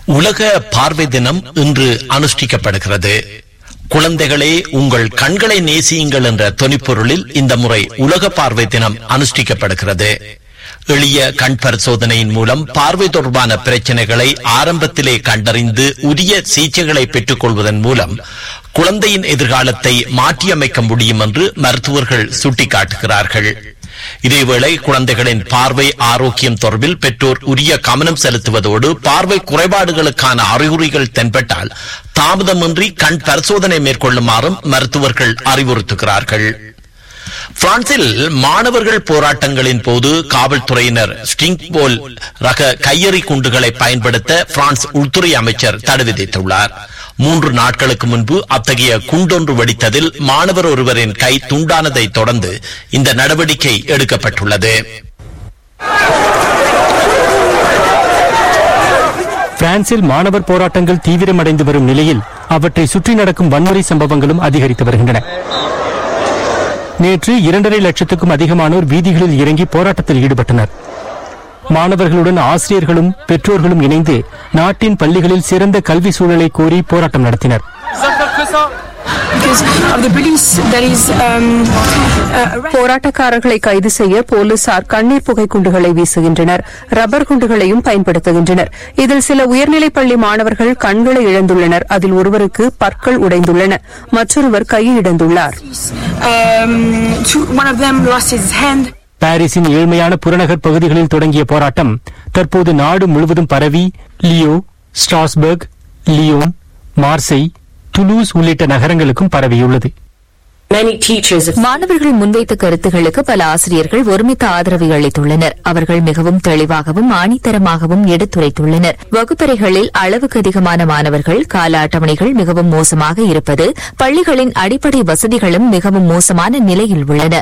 உலக பார்வை தினம் இன்று அனுஷ்டிக்கப்படுகிறது குழந்தைகளே உங்கள் கண்களை நேசியுங்கள் என்ற தொனிப்பொருளில் இந்த முறை உலக பார்வை தினம் அனுஷ்டிக்கப்படுகிறது எளிய கண் பரிசோதனையின் மூலம் பார்வை தொடர்பான பிரச்சனைகளை ஆரம்பத்திலே கண்டறிந்து உரிய சிகிச்சைகளை பெற்றுக் கொள்வதன் மூலம் குழந்தையின் எதிர்காலத்தை மாற்றியமைக்க முடியும் என்று மருத்துவர்கள் சுட்டிக்காட்டுகிறார்கள் இதேவேளை குழந்தைகளின் பார்வை ஆரோக்கியம் தொடர்பில் பெற்றோர் உரிய கவனம் செலுத்துவதோடு பார்வை குறைபாடுகளுக்கான அறிகுறிகள் தென்பட்டால் தாமதமின்றி கண் பரிசோதனை மேற்கொள்ளுமாறும் மருத்துவர்கள் அறிவுறுத்துகிறார்கள் பிரான்சில் மாணவர்கள் போராட்டங்களின் போது காவல்துறையினர் ஸ்டிங் போல் ரக கையெறி குண்டுகளை பயன்படுத்த பிரான்ஸ் உள்துறை அமைச்சர் தடை விதித்துள்ளார் மூன்று நாட்களுக்கு முன்பு அத்தகைய குண்டொன்று வெடித்ததில் மாணவர் ஒருவரின் கை துண்டானதை தொடர்ந்து இந்த நடவடிக்கை எடுக்கப்பட்டுள்ளது பிரான்சில் மாணவர் போராட்டங்கள் தீவிரமடைந்து வரும் நிலையில் அவற்றை சுற்றி நடக்கும் வன்முறை சம்பவங்களும் அதிகரித்து வருகின்றன நேற்று இரண்டரை லட்சத்துக்கும் அதிகமானோர் வீதிகளில் இறங்கி போராட்டத்தில் ஈடுபட்டனர் மாணவர்களுடன் ஆசிரியர்களும் பெற்றோர்களும் இணைந்து நாட்டின் பள்ளிகளில் சிறந்த கல்வி சூழலை கோரி போராட்டம் நடத்தினர் because of the beliefs that is um, uh, போராட்டக்காரர்களை கைது செய்ய போலீசார் கண்ணீர் புகை குண்டுகளை வீசுகின்றனர் ரப்பர் குண்டுகளையும் பயன்படுத்துகின்றனர் இதில் சில உயர்நிலைப் பள்ளி மாணவர்கள் கண்களை இழந்துள்ளனர் அதில் ஒருவருக்கு பற்கள் உடைந்துள்ளன மற்றொருவர் கையை இழந்துள்ளார் um, two, one of them lost his hand. பாரிஸின் ஏழ்மையான புறநகர் பகுதிகளில் தொடங்கிய போராட்டம் தற்போது நாடு முழுவதும் பரவி லியோ ஸ்ட்ராஸ்பர்க் லியோன் மார்செய் துலூஸ் உள்ளிட்ட நகரங்களுக்கும் பரவியுள்ளது Many teachers have மாணவர்கள் முன்வைத்த கருத்துகளுக்கு பல ஆசிரியர்கள் ஒருமித்த ஆதரவை அளித்துள்ளனர் அவர்கள் மிகவும் தெளிவாகவும் ஆணித்தரமாகவும் எடுத்துரைத்துள்ளனர் வகுப்பறைகளில் அளவுக்கு அதிகமான மாணவர்கள் கால அட்டவணைகள் மிகவும் மோசமாக இருப்பது பள்ளிகளின் அடிப்படை வசதிகளும் மிகவும் மோசமான நிலையில் உள்ளன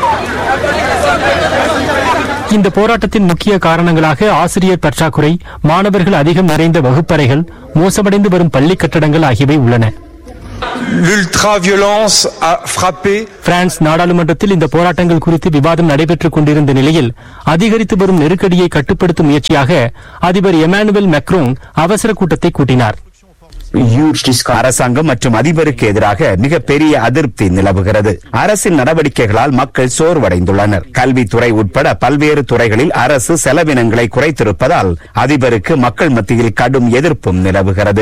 இந்த போராட்டத்தின் முக்கிய காரணங்களாக ஆசிரியர் பற்றாக்குறை மாணவர்கள் அதிகம் நிறைந்த வகுப்பறைகள் மோசமடைந்து வரும் பள்ளி கட்டடங்கள் ஆகியவை உள்ளன L'ultra-violence a frappé பிரான்ஸ் நாடாளுமன்றத்தில் இந்த போராட்டங்கள் குறித்து விவாதம் நடைபெற்றுக் கொண்டிருந்த நிலையில் அதிகரித்து வரும் நெருக்கடியை கட்டுப்படுத்தும் முயற்சியாக அதிபர் எமானுவேல் மெக்ரோங் அவசர கூட்டத்தை கூட்டினார் அரசாங்கம் மற்றும் அதிபருக்கு எதிராக மிக பெரிய அதிருப்தி நிலவுகிறது அரசின் நடவடிக்கைகளால் மக்கள் சோர்வடைந்துள்ளனர் கல்வித்துறை உட்பட பல்வேறு துறைகளில் அரசு செலவினங்களை குறைத்திருப்பதால் அதிபருக்கு மக்கள் மத்தியில் கடும் எதிர்ப்பும் நிலவுகிறது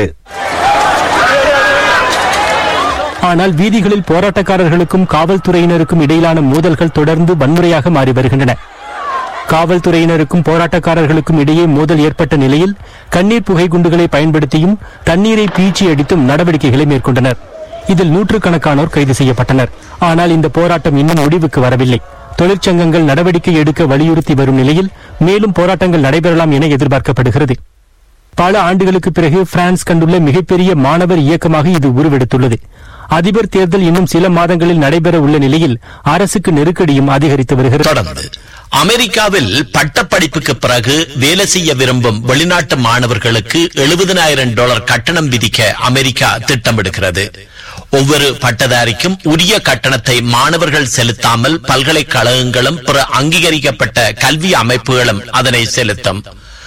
ஆனால் வீதிகளில் போராட்டக்காரர்களுக்கும் காவல்துறையினருக்கும் இடையிலான மோதல்கள் தொடர்ந்து வன்முறையாக மாறி வருகின்றன காவல்துறையினருக்கும் போராட்டக்காரர்களுக்கும் இடையே மோதல் ஏற்பட்ட நிலையில் கண்ணீர் புகை குண்டுகளை பயன்படுத்தியும் தண்ணீரை பீச்சி அடித்தும் நடவடிக்கைகளை மேற்கொண்டனர் இதில் நூற்றுக்கணக்கானோர் கைது செய்யப்பட்டனர் ஆனால் இந்த போராட்டம் இன்னும் முடிவுக்கு வரவில்லை தொழிற்சங்கங்கள் நடவடிக்கை எடுக்க வலியுறுத்தி வரும் நிலையில் மேலும் போராட்டங்கள் நடைபெறலாம் என எதிர்பார்க்கப்படுகிறது பல ஆண்டுகளுக்கு பிறகு பிரான்ஸ் கண்டுள்ள மிகப்பெரிய மாணவர் இயக்கமாக இது உருவெடுத்துள்ளது அதிபர் தேர்தல் இன்னும் சில மாதங்களில் நடைபெற உள்ள நிலையில் அரசுக்கு நெருக்கடியும் அதிகரித்து வருகிறது தொடர்ந்து அமெரிக்காவில் பட்டப்படிப்புக்கு பிறகு வேலை செய்ய விரும்பும் வெளிநாட்டு மாணவர்களுக்கு எழுபதனாயிரம் டாலர் கட்டணம் விதிக்க அமெரிக்கா திட்டமிடுகிறது ஒவ்வொரு பட்டதாரிக்கும் உரிய கட்டணத்தை மாணவர்கள் செலுத்தாமல் பல்கலைக்கழகங்களும் பிற அங்கீகரிக்கப்பட்ட கல்வி அமைப்புகளும் அதனை செலுத்தும்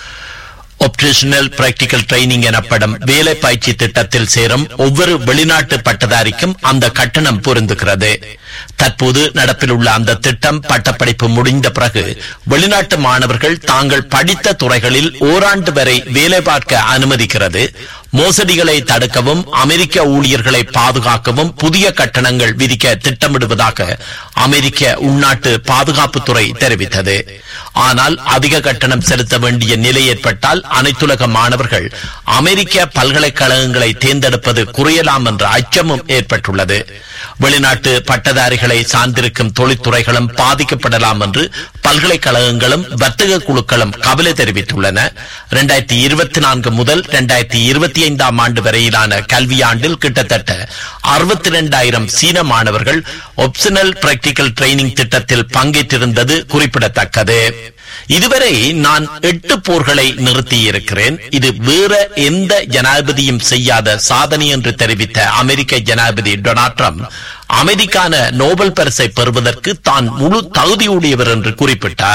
ஒப்ரேஷனல் பிராக்டிகல் ட்ரைனிங் எனப்படும் வேலை பயிற்சி திட்டத்தில் சேரும் ஒவ்வொரு வெளிநாட்டு பட்டதாரிக்கும் அந்த கட்டணம் பொருந்துகிறது தற்போது நடப்பில் உள்ள அந்த திட்டம் பட்டப்படிப்பு முடிந்த பிறகு வெளிநாட்டு மாணவர்கள் தாங்கள் படித்த துறைகளில் ஓராண்டு வரை வேலை பார்க்க அனுமதிக்கிறது மோசடிகளை தடுக்கவும் அமெரிக்க ஊழியர்களை பாதுகாக்கவும் புதிய கட்டணங்கள் விதிக்க திட்டமிடுவதாக அமெரிக்க உள்நாட்டு பாதுகாப்புத்துறை தெரிவித்தது ஆனால் அதிக கட்டணம் செலுத்த வேண்டிய நிலை ஏற்பட்டால் அனைத்துலக மாணவர்கள் அமெரிக்க பல்கலைக்கழகங்களை தேர்ந்தெடுப்பது குறையலாம் என்ற அச்சமும் ஏற்பட்டுள்ளது வெளிநாட்டு பட்டதாரிகளை சார்ந்திருக்கும் தொழில்துறைகளும் பாதிக்கப்படலாம் என்று பல்கலைக்கழகங்களும் வர்த்தக குழுக்களும் கவலை தெரிவித்துள்ளன இரண்டாயிரத்தி இருபத்தி நான்கு முதல் இரண்டாயிரத்தி இருபத்தி ஐந்தாம் ஆண்டு வரையிலான கல்வியாண்டில் கிட்டத்தட்ட அறுபத்தி இரண்டாயிரம் சீன மாணவர்கள் ஒப்ஷனல் பிராக்டிகல் ட்ரைனிங் திட்டத்தில் பங்கேற்றிருந்தது குறிப்பிடத்தக்கது இதுவரை நான் எட்டு போர்களை நிறுத்தியிருக்கிறேன் இது வேற எந்த ஜனாதிபதியும் செய்யாத சாதனை என்று தெரிவித்த அமெரிக்க ஜனாதிபதி டொனால்ட் ட்ரம்ப் அமைதிக்கான நோபல் பரிசை பெறுவதற்கு தான் முழு தகுதியுடையவர் என்று குறிப்பிட்டார்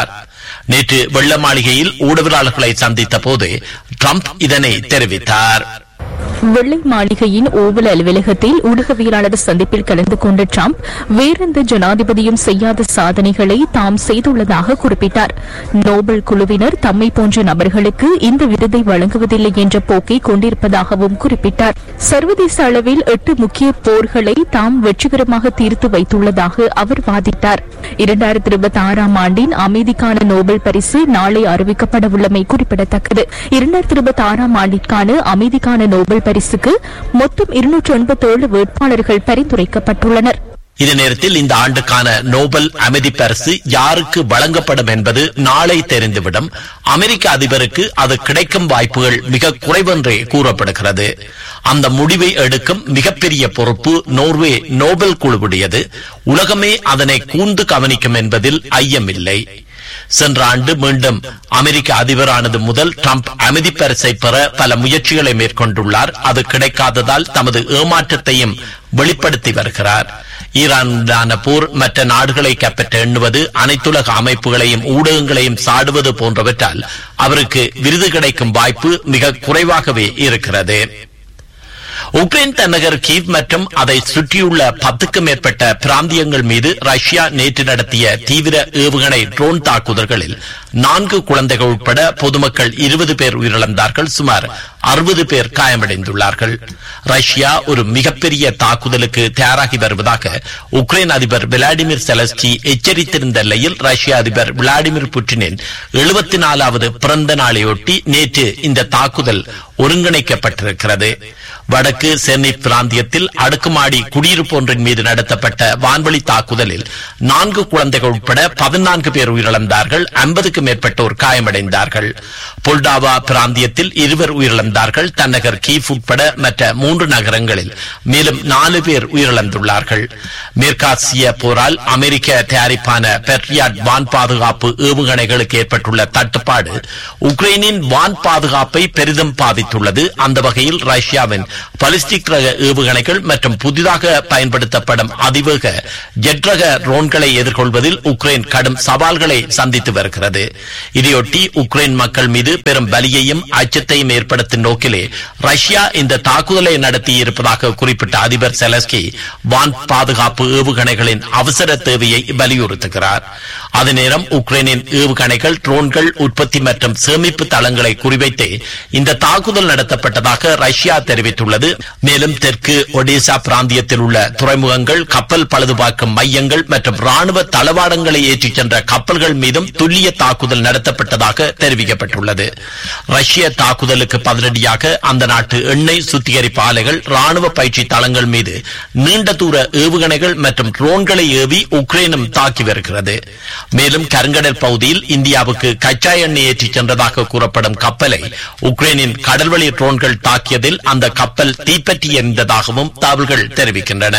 நேற்று வெள்ள மாளிகையில் ஊடகவியலாளர்களை சந்தித்த போது ட்ரம்ப் இதனை தெரிவித்தார் வெள்ளை மாளிகையின் ஓவல் அலுவலகத்தில் ஊடகவியலாளர் சந்திப்பில் கலந்து கொண்ட ட்ரம்ப் வேறெந்த ஜனாதிபதியும் செய்யாத சாதனைகளை தாம் செய்துள்ளதாக குறிப்பிட்டார் நோபல் குழுவினர் தம்மை போன்ற நபர்களுக்கு இந்த விருதை வழங்குவதில்லை என்ற போக்கை கொண்டிருப்பதாகவும் குறிப்பிட்டார் சர்வதேச அளவில் எட்டு முக்கிய போர்களை தாம் வெற்றிகரமாக தீர்த்து வைத்துள்ளதாக அவர் வாதிட்டார் இரண்டாயிரத்தி இருபத்தி ஆறாம் ஆண்டின் அமைதிக்கான நோபல் பரிசு நாளை அறிவிக்கப்பட உள்ளமை குறிப்பிடத்தக்கது இரண்டாயிரத்தி இருபத்தி ஆறாம் ஆண்டிற்கான அமைதிக்கான நோபல் பரிசுக்கு மொத்தம் இருநூற்று எண்பத்தேழு வேட்பாளர்கள் பரிந்துரைக்கப்பட்டுள்ளனர் இதே நேரத்தில் இந்த ஆண்டுக்கான நோபல் அமைதி பரிசு யாருக்கு வழங்கப்படும் என்பது நாளை தெரிந்துவிடும் அமெரிக்க அதிபருக்கு அது கிடைக்கும் வாய்ப்புகள் மிக குறைவென்றே கூறப்படுகிறது அந்த முடிவை எடுக்கும் மிகப்பெரிய பொறுப்பு நோர்வே நோபல் குழுவுடையது உலகமே அதனை கூர்ந்து கவனிக்கும் என்பதில் ஐயமில்லை சென்ற ஆண்டு மீண்டும் அமெரிக்க அதிபரானது முதல் ட்ரம்ப் அமைதி பரிசை பெற பல முயற்சிகளை மேற்கொண்டுள்ளார் அது கிடைக்காததால் தமது ஏமாற்றத்தையும் வெளிப்படுத்தி வருகிறார் ஈரானுடனான போர் மற்ற நாடுகளை கைப்பற்ற எண்ணுவது அனைத்துலக அமைப்புகளையும் ஊடகங்களையும் சாடுவது போன்றவற்றால் அவருக்கு விருது கிடைக்கும் வாய்ப்பு மிக குறைவாகவே இருக்கிறது உக்ரைன் தலைநகர் கீவ் மற்றும் அதை சுற்றியுள்ள பத்துக்கும் மேற்பட்ட பிராந்தியங்கள் மீது ரஷ்யா நேற்று நடத்திய தீவிர ஏவுகணை ட்ரோன் தாக்குதல்களில் நான்கு குழந்தைகள் உட்பட பொதுமக்கள் இருபது பேர் உயிரிழந்தார்கள் சுமார் அறுபது பேர் காயமடைந்துள்ளார்கள் ரஷ்யா ஒரு மிகப்பெரிய தாக்குதலுக்கு தயாராகி வருவதாக உக்ரைன் அதிபர் விளாடிமிர் செலஸ்டி எச்சரித்திருந்த நிலையில் ரஷ்ய அதிபர் விளாடிமிர் புட்டினின் எழுபத்தி நாலாவது பிறந்த நாளையொட்டி நேற்று இந்த தாக்குதல் ஒருங்கிணைக்கப்பட்டிருக்கிறது வடக்கு சென்னை பிராந்தியத்தில் அடுக்குமாடி குடியிருப்பு ஒன்றின் மீது நடத்தப்பட்ட வான்வழி தாக்குதலில் நான்கு குழந்தைகள் உட்பட பதினான்கு பேர் உயிரிழந்தார்கள் ஐம்பதுக்கும் மேற்பட்டோர் காயமடைந்தார்கள் புல்டாவா பிராந்தியத்தில் இருவர் உயிரிழந்தார்கள் தன்னகர் கீஃப் உட்பட மற்ற மூன்று நகரங்களில் மேலும் நாலு பேர் உயிரிழந்துள்ளார்கள் மேற்காசிய போரால் அமெரிக்க தயாரிப்பான பெட்ரியாட் வான் பாதுகாப்பு ஏவுகணைகளுக்கு ஏற்பட்டுள்ள தட்டுப்பாடு உக்ரைனின் வான் பாதுகாப்பை பெரிதும் பாதித்துள்ளது அந்த வகையில் ரஷ்யாவின் பலிஸ்டிக் ரக ஏவுகணைகள் மற்றும் புதிதாக பயன்படுத்தப்படும் அதிவேக ஜெட் ரக ட்ரோன்களை எதிர்கொள்வதில் உக்ரைன் கடும் சவால்களை சந்தித்து வருகிறது இதையொட்டி உக்ரைன் மக்கள் மீது பெரும் பலியையும் அச்சத்தையும் ஏற்படுத்தும் நோக்கிலே ரஷ்யா இந்த தாக்குதலை நடத்தியிருப்பதாக குறிப்பிட்ட அதிபர் செலஸ்கி வான் பாதுகாப்பு ஏவுகணைகளின் அவசர தேவையை வலியுறுத்துகிறார் அதே நேரம் உக்ரைனின் ஏவுகணைகள் ட்ரோன்கள் உற்பத்தி மற்றும் சேமிப்பு தளங்களை குறிவைத்து இந்த தாக்குதல் நடத்தப்பட்டதாக ரஷ்யா தெரிவித்துள்ளது மேலும் தெற்கு ஒடிசா பிராந்தியத்தில் உள்ள துறைமுகங்கள் கப்பல் பழுதுபார்க்கும் மையங்கள் மற்றும் ராணுவ தளவாடங்களை ஏற்றிச் சென்ற கப்பல்கள் மீதும் துல்லிய தாக்குதல் நடத்தப்பட்டதாக தெரிவிக்கப்பட்டுள்ளது ரஷ்ய தாக்குதலுக்கு பதிலடியாக அந்த நாட்டு எண்ணெய் சுத்திகரிப்பு ஆலைகள் ராணுவ பயிற்சி தளங்கள் மீது நீண்ட தூர ஏவுகணைகள் மற்றும் ட்ரோன்களை ஏவி உக்ரைனும் தாக்கி வருகிறது மேலும் கருங்கடல் பகுதியில் இந்தியாவுக்கு கச்சா எண்ணெய் ஏற்றிச் சென்றதாக கூறப்படும் கப்பலை உக்ரைனின் கடல்வழி ட்ரோன்கள் தாக்கியதில் அந்த கப்பல் தீப்பற்றி எரிந்ததாகவும் தகவல்கள் தெரிவிக்கின்றன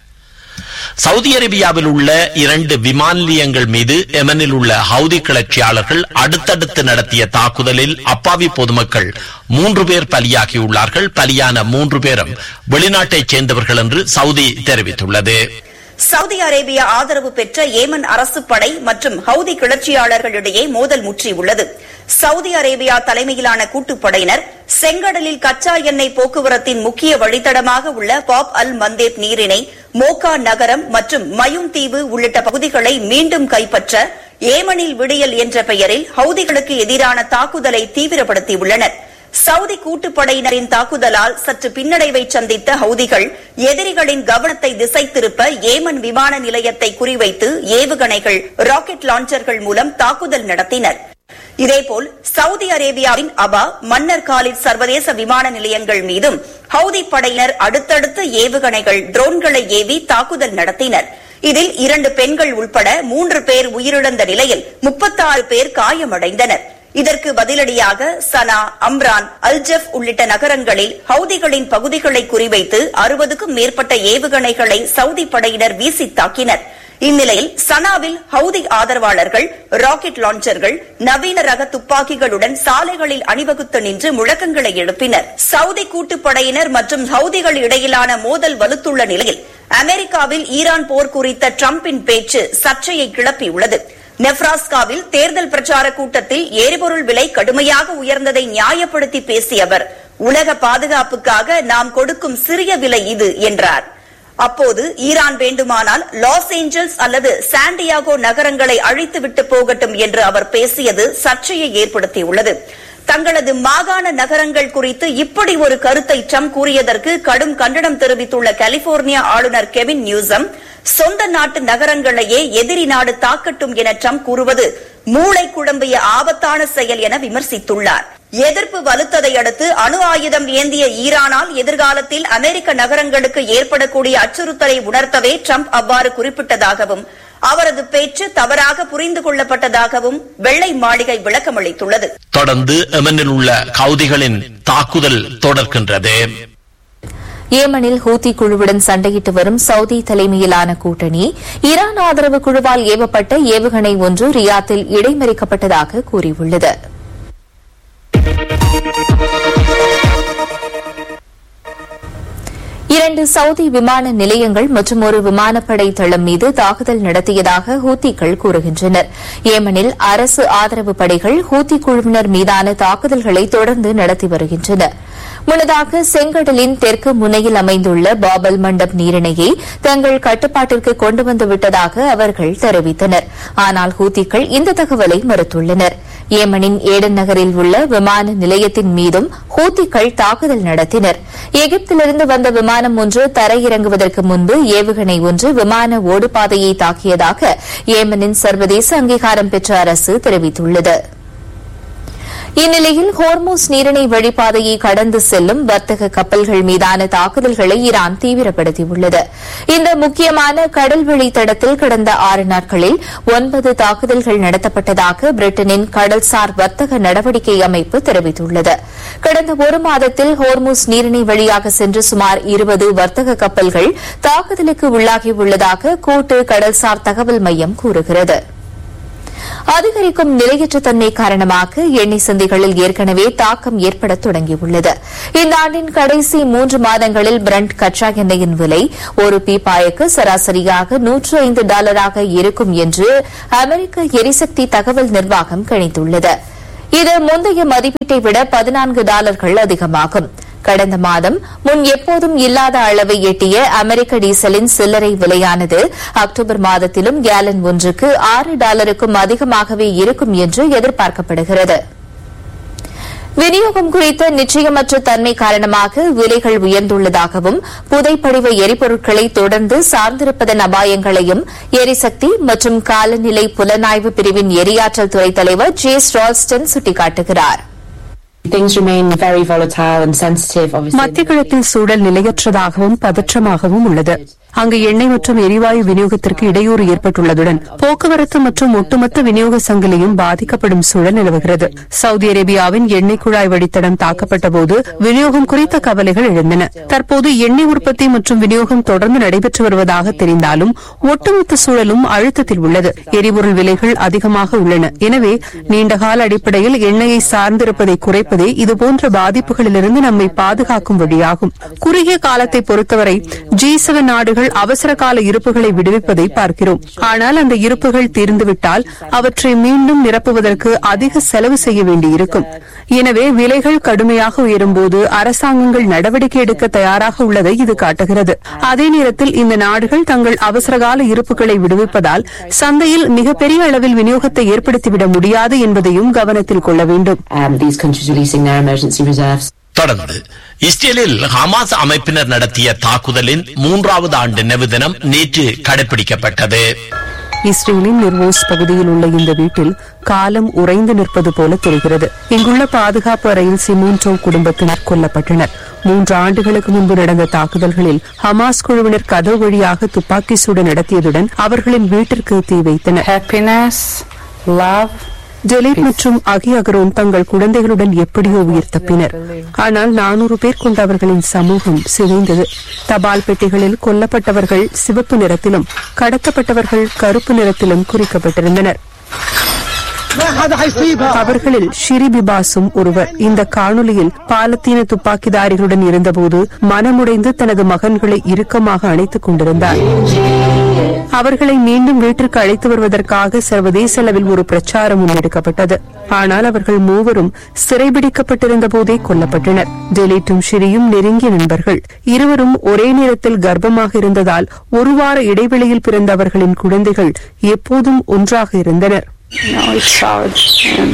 சவுதி அரேபியாவில் உள்ள இரண்டு விமான நிலையங்கள் மீது எமனில் உள்ள ஹவுதி கிளர்ச்சியாளர்கள் அடுத்தடுத்து நடத்திய தாக்குதலில் அப்பாவி பொதுமக்கள் மூன்று பேர் பலியாகியுள்ளார்கள் பலியான மூன்று பேரும் வெளிநாட்டைச் சேர்ந்தவர்கள் என்று சவுதி தெரிவித்துள்ளது சவுதி அரேபியா ஆதரவு பெற்ற ஏமன் அரசு படை மற்றும் ஹவுதி கிளர்ச்சியாளர்களிடையே மோதல் முற்றியுள்ளது சவுதி அரேபியா தலைமையிலான கூட்டுப்படையினர் செங்கடலில் கச்சா எண்ணெய் போக்குவரத்தின் முக்கிய வழித்தடமாக உள்ள பாப் அல் மந்தேப் நீரிணை மோகா நகரம் மற்றும் மயூன் தீவு உள்ளிட்ட பகுதிகளை மீண்டும் கைப்பற்ற ஏமனில் விடியல் என்ற பெயரில் ஹவுதிகளுக்கு எதிரான தாக்குதலை தீவிரப்படுத்தியுள்ளனா் சவுதி கூட்டுப்படையினரின் தாக்குதலால் சற்று பின்னடைவை சந்தித்த ஹவுதிகள் எதிரிகளின் கவனத்தை திசை திருப்ப ஏமன் விமான நிலையத்தை குறிவைத்து ஏவுகணைகள் ராக்கெட் லாஞ்சர்கள் மூலம் தாக்குதல் நடத்தினர் இதேபோல் சவுதி அரேபியாவின் அபா மன்னர் காலித் சர்வதேச விமான நிலையங்கள் மீதும் ஹவுதி படையினர் அடுத்தடுத்த ஏவுகணைகள் ட்ரோன்களை ஏவி தாக்குதல் நடத்தினர் இதில் இரண்டு பெண்கள் உள்பட மூன்று பேர் உயிரிழந்த நிலையில் முப்பத்தாறு பேர் காயமடைந்தனர் இதற்கு பதிலடியாக சனா அம்ரான் அல்ஜப் உள்ளிட்ட நகரங்களில் ஹவுதிகளின் பகுதிகளை குறிவைத்து அறுபதுக்கும் மேற்பட்ட ஏவுகணைகளை சவுதி படையினர் வீசி தாக்கினர் இந்நிலையில் சனாவில் ஹவுதி ஆதரவாளர்கள் ராக்கெட் லாஞ்சர்கள் நவீன ரக துப்பாக்கிகளுடன் சாலைகளில் அணிவகுத்து நின்று முழக்கங்களை எழுப்பினர் சவுதி கூட்டுப்படையினர் மற்றும் ஹவுதிகள் இடையிலான மோதல் வலுத்துள்ள நிலையில் அமெரிக்காவில் ஈரான் போர் குறித்த டிரம்பின் பேச்சு சர்ச்சையை கிளப்பியுள்ளது நெப்ராஸ்காவில் தேர்தல் பிரச்சார கூட்டத்தில் எரிபொருள் விலை கடுமையாக உயர்ந்ததை நியாயப்படுத்தி பேசிய அவர் உலக பாதுகாப்புக்காக நாம் கொடுக்கும் சிறிய விலை இது என்றார் அப்போது ஈரான் வேண்டுமானால் லாஸ் ஏஞ்சல்ஸ் அல்லது சாண்டியாகோ நகரங்களை அழித்துவிட்டு போகட்டும் என்று அவர் பேசியது சர்ச்சையை ஏற்படுத்தியுள்ளது தங்களது மாகாண நகரங்கள் குறித்து இப்படி ஒரு கருத்தை ட்ரம்ப் கூறியதற்கு கடும் கண்டனம் தெரிவித்துள்ள கலிபோர்னியா ஆளுநர் கெவின் நியூசம் சொந்த நாட்டு நகரங்களையே எதிரி நாடு தாக்கட்டும் என ட்ரம்ப் கூறுவது மூளை குழம்பிய ஆபத்தான செயல் என விமர்சித்துள்ளார் எதிர்ப்பு வலுத்ததை அடுத்து அணு ஆயுதம் ஏந்திய ஈரானால் எதிர்காலத்தில் அமெரிக்க நகரங்களுக்கு ஏற்படக்கூடிய அச்சுறுத்தலை உணர்த்தவே ட்ரம்ப் அவ்வாறு குறிப்பிட்டதாகவும் அவரது பேச்சு தவறாக புரிந்து கொள்ளப்பட்டதாகவும் வெள்ளை மாளிகை விளக்கமளித்துள்ளது தொடர்ந்து எமனில் உள்ள கவுதிகளின் தாக்குதல் தொடர்கின்றது ஏமனில் ஹூத்தி குழுவுடன் சண்டையிட்டு வரும் சவுதி தலைமையிலான கூட்டணி ஈரான் ஆதரவு குழுவால் ஏவப்பட்ட ஏவுகணை ஒன்று ரியாத்தில் இடைமறிக்கப்பட்டதாக கூறியுள்ளது இரண்டு சவுதி விமான நிலையங்கள் மற்றும் ஒரு விமானப்படை தளம் மீது தாக்குதல் நடத்தியதாக ஹூத்திகள் கூறுகின்றனர் ஏமனில் அரசு ஆதரவு படைகள் ஹூத்தி குழுவினர் மீதான தாக்குதல்களை தொடர்ந்து நடத்தி வருகின்றனர் முன்னதாக செங்கடலின் தெற்கு முனையில் அமைந்துள்ள பாபல் மண்டப் நீரிணையை தங்கள் கட்டுப்பாட்டிற்கு கொண்டு வந்து விட்டதாக அவர்கள் தெரிவித்தனர் ஆனால் ஹூத்திகள் இந்த தகவலை மறுத்துள்ளனர் ஏமனின் ஏடன் நகரில் உள்ள விமான நிலையத்தின் மீதும் ஹூத்திகள் தாக்குதல் நடத்தினர் எகிப்திலிருந்து வந்த விமானம் ஒன்று தரையிறங்குவதற்கு முன்பு ஏவுகணை ஒன்று விமான ஓடுபாதையை தாக்கியதாக ஏமனின் சர்வதேச அங்கீகாரம் பெற்ற அரசு தெரிவித்துள்ளது இந்நிலையில் ஹோர்மூஸ் நீரிணை வழிப்பாதையை கடந்து செல்லும் வர்த்தக கப்பல்கள் மீதான தாக்குதல்களை ஈரான் தீவிரப்படுத்தியுள்ளது இந்த முக்கியமான கடல்வழி தடத்தில் கடந்த ஆறு நாட்களில் ஒன்பது தாக்குதல்கள் நடத்தப்பட்டதாக பிரிட்டனின் கடல்சார் வர்த்தக நடவடிக்கை அமைப்பு தெரிவித்துள்ளது கடந்த ஒரு மாதத்தில் ஹோர்மூஸ் நீரிணை வழியாக சென்று சுமார் இருபது வர்த்தக கப்பல்கள் தாக்குதலுக்கு உள்ளாகியுள்ளதாக கூட்டு கடல்சார் தகவல் மையம் கூறுகிறது அதிகரிக்கும் நிலையற்ற தன்மை காரணமாக எண்ணெய் சந்தைகளில் ஏற்கனவே தாக்கம் ஏற்பட தொடங்கியுள்ளது இந்த ஆண்டின் கடைசி மூன்று மாதங்களில் பிரண்ட் கச்சா எண்ணெயின் விலை ஒரு பீப்பாய்க்கு சராசரியாக நூற்று ஐந்து டாலராக இருக்கும் என்று அமெரிக்க எரிசக்தி தகவல் நிர்வாகம் கணித்துள்ளது இது முந்தைய மதிப்பீட்டை விட பதினான்கு டாலர்கள் அதிகமாகும் கடந்த மாதம் முன் எப்போதும் இல்லாத அளவை எட்டிய அமெரிக்க டீசலின் சில்லறை விலையானது அக்டோபர் மாதத்திலும் கேலன் ஒன்றுக்கு ஆறு டாலருக்கும் அதிகமாகவே இருக்கும் என்று எதிர்பார்க்கப்படுகிறது விநியோகம் குறித்த நிச்சயமற்ற தன்மை காரணமாக விலைகள் உயர்ந்துள்ளதாகவும் புதைப்படிவ எரிபொருட்களை தொடர்ந்து சார்ந்திருப்பதன் அபாயங்களையும் எரிசக்தி மற்றும் காலநிலை புலனாய்வு பிரிவின் எரியாற்றல் துறை தலைவர் ஜே ஸ்ரால்ஸ்டன் சுட்டிக்காட்டுகிறார் Things remain very volatile and sensitive, obviously. மத்திய கிழக்கில் சூழல் நிலையற்றதாகவும் பதற்றமாகவும் உள்ளது அங்கு எண்ணெய் மற்றும் எரிவாயு விநியோகத்திற்கு இடையூறு ஏற்பட்டுள்ளதுடன் போக்குவரத்து மற்றும் ஒட்டுமொத்த விநியோக சங்கிலியும் பாதிக்கப்படும் சூழல் நிலவுகிறது சவுதி அரேபியாவின் எண்ணெய் குழாய் வழித்தடம் தாக்கப்பட்டபோது விநியோகம் குறித்த கவலைகள் எழுந்தன தற்போது எண்ணெய் உற்பத்தி மற்றும் விநியோகம் தொடர்ந்து நடைபெற்று வருவதாக தெரிந்தாலும் ஒட்டுமொத்த சூழலும் அழுத்தத்தில் உள்ளது எரிபொருள் விலைகள் அதிகமாக உள்ளன எனவே நீண்டகால அடிப்படையில் எண்ணெயை சார்ந்திருப்பதை குறைப்பதே இதுபோன்ற பாதிப்புகளிலிருந்து நம்மை பாதுகாக்கும் வழியாகும் குறுகிய காலத்தை பொறுத்தவரை ஜி செவன் நாடுகள் அவசர கால இருப்புகளை விடுவிப்பதை பார்க்கிறோம் ஆனால் அந்த இருப்புகள் தீர்ந்துவிட்டால் அவற்றை மீண்டும் நிரப்புவதற்கு அதிக செலவு செய்ய வேண்டியிருக்கும் எனவே விலைகள் கடுமையாக உயரும்போது அரசாங்கங்கள் நடவடிக்கை எடுக்க தயாராக உள்ளதை இது காட்டுகிறது அதே நேரத்தில் இந்த நாடுகள் தங்கள் அவசரகால இருப்புகளை விடுவிப்பதால் சந்தையில் மிகப்பெரிய அளவில் விநியோகத்தை ஏற்படுத்திவிட முடியாது என்பதையும் கவனத்தில் கொள்ள வேண்டும் Um, these countries releasing their emergency reserves. தொடர்ந்து இஸ்ரேலில் ஹமாஸ் அமைப்பினர் நடத்திய தாக்குதலின் மூன்றாவது ஆண்டு நினைவு தினம் நேற்று கடைபிடிக்கப்பட்டது இஸ்ரேலின் நிர்வோஸ் பகுதியில் உள்ள இந்த வீட்டில் காலம் உறைந்து நிற்பது போல தெரிகிறது இங்குள்ள பாதுகாப்பு அறையில் சிமோன்டோ குடும்பத்தினர் கொல்லப்பட்டனர் மூன்று ஆண்டுகளுக்கு முன்பு நடந்த தாக்குதல்களில் ஹமாஸ் குழுவினர் கதவு வழியாக துப்பாக்கி சூடு நடத்தியதுடன் அவர்களின் வீட்டிற்கு தீ வைத்தனர் டெலிட் மற்றும் அகி அகரோன் தங்கள் குழந்தைகளுடன் எப்படியோ உயிர் தப்பினர் ஆனால் நானூறு பேர் கொண்ட அவர்களின் சமூகம் சிதைந்தது தபால் பெட்டிகளில் கொல்லப்பட்டவர்கள் சிவப்பு நிறத்திலும் கடத்தப்பட்டவர்கள் கருப்பு நிறத்திலும் குறிக்கப்பட்டிருந்தனர் அவர்களில் ஷிரிபிபாசும் ஒருவர் இந்த காணொலியில் பாலத்தீன துப்பாக்கிதாரிகளுடன் இருந்தபோது மனமுடைந்து தனது மகன்களை இறுக்கமாக அணைத்துக் கொண்டிருந்தார் அவர்களை மீண்டும் வீட்டிற்கு அழைத்து வருவதற்காக சர்வதேச அளவில் ஒரு பிரச்சாரம் முன்னெடுக்கப்பட்டது ஆனால் அவர்கள் மூவரும் சிறைபிடிக்கப்பட்டிருந்த போதே கொல்லப்பட்டனர் டெலிட்டும் ஷிரியும் நெருங்கிய நண்பர்கள் இருவரும் ஒரே நேரத்தில் கர்ப்பமாக இருந்ததால் ஒரு வார இடைவெளியில் பிறந்த அவர்களின் குழந்தைகள் எப்போதும் ஒன்றாக இருந்தனர் No, it's hard. And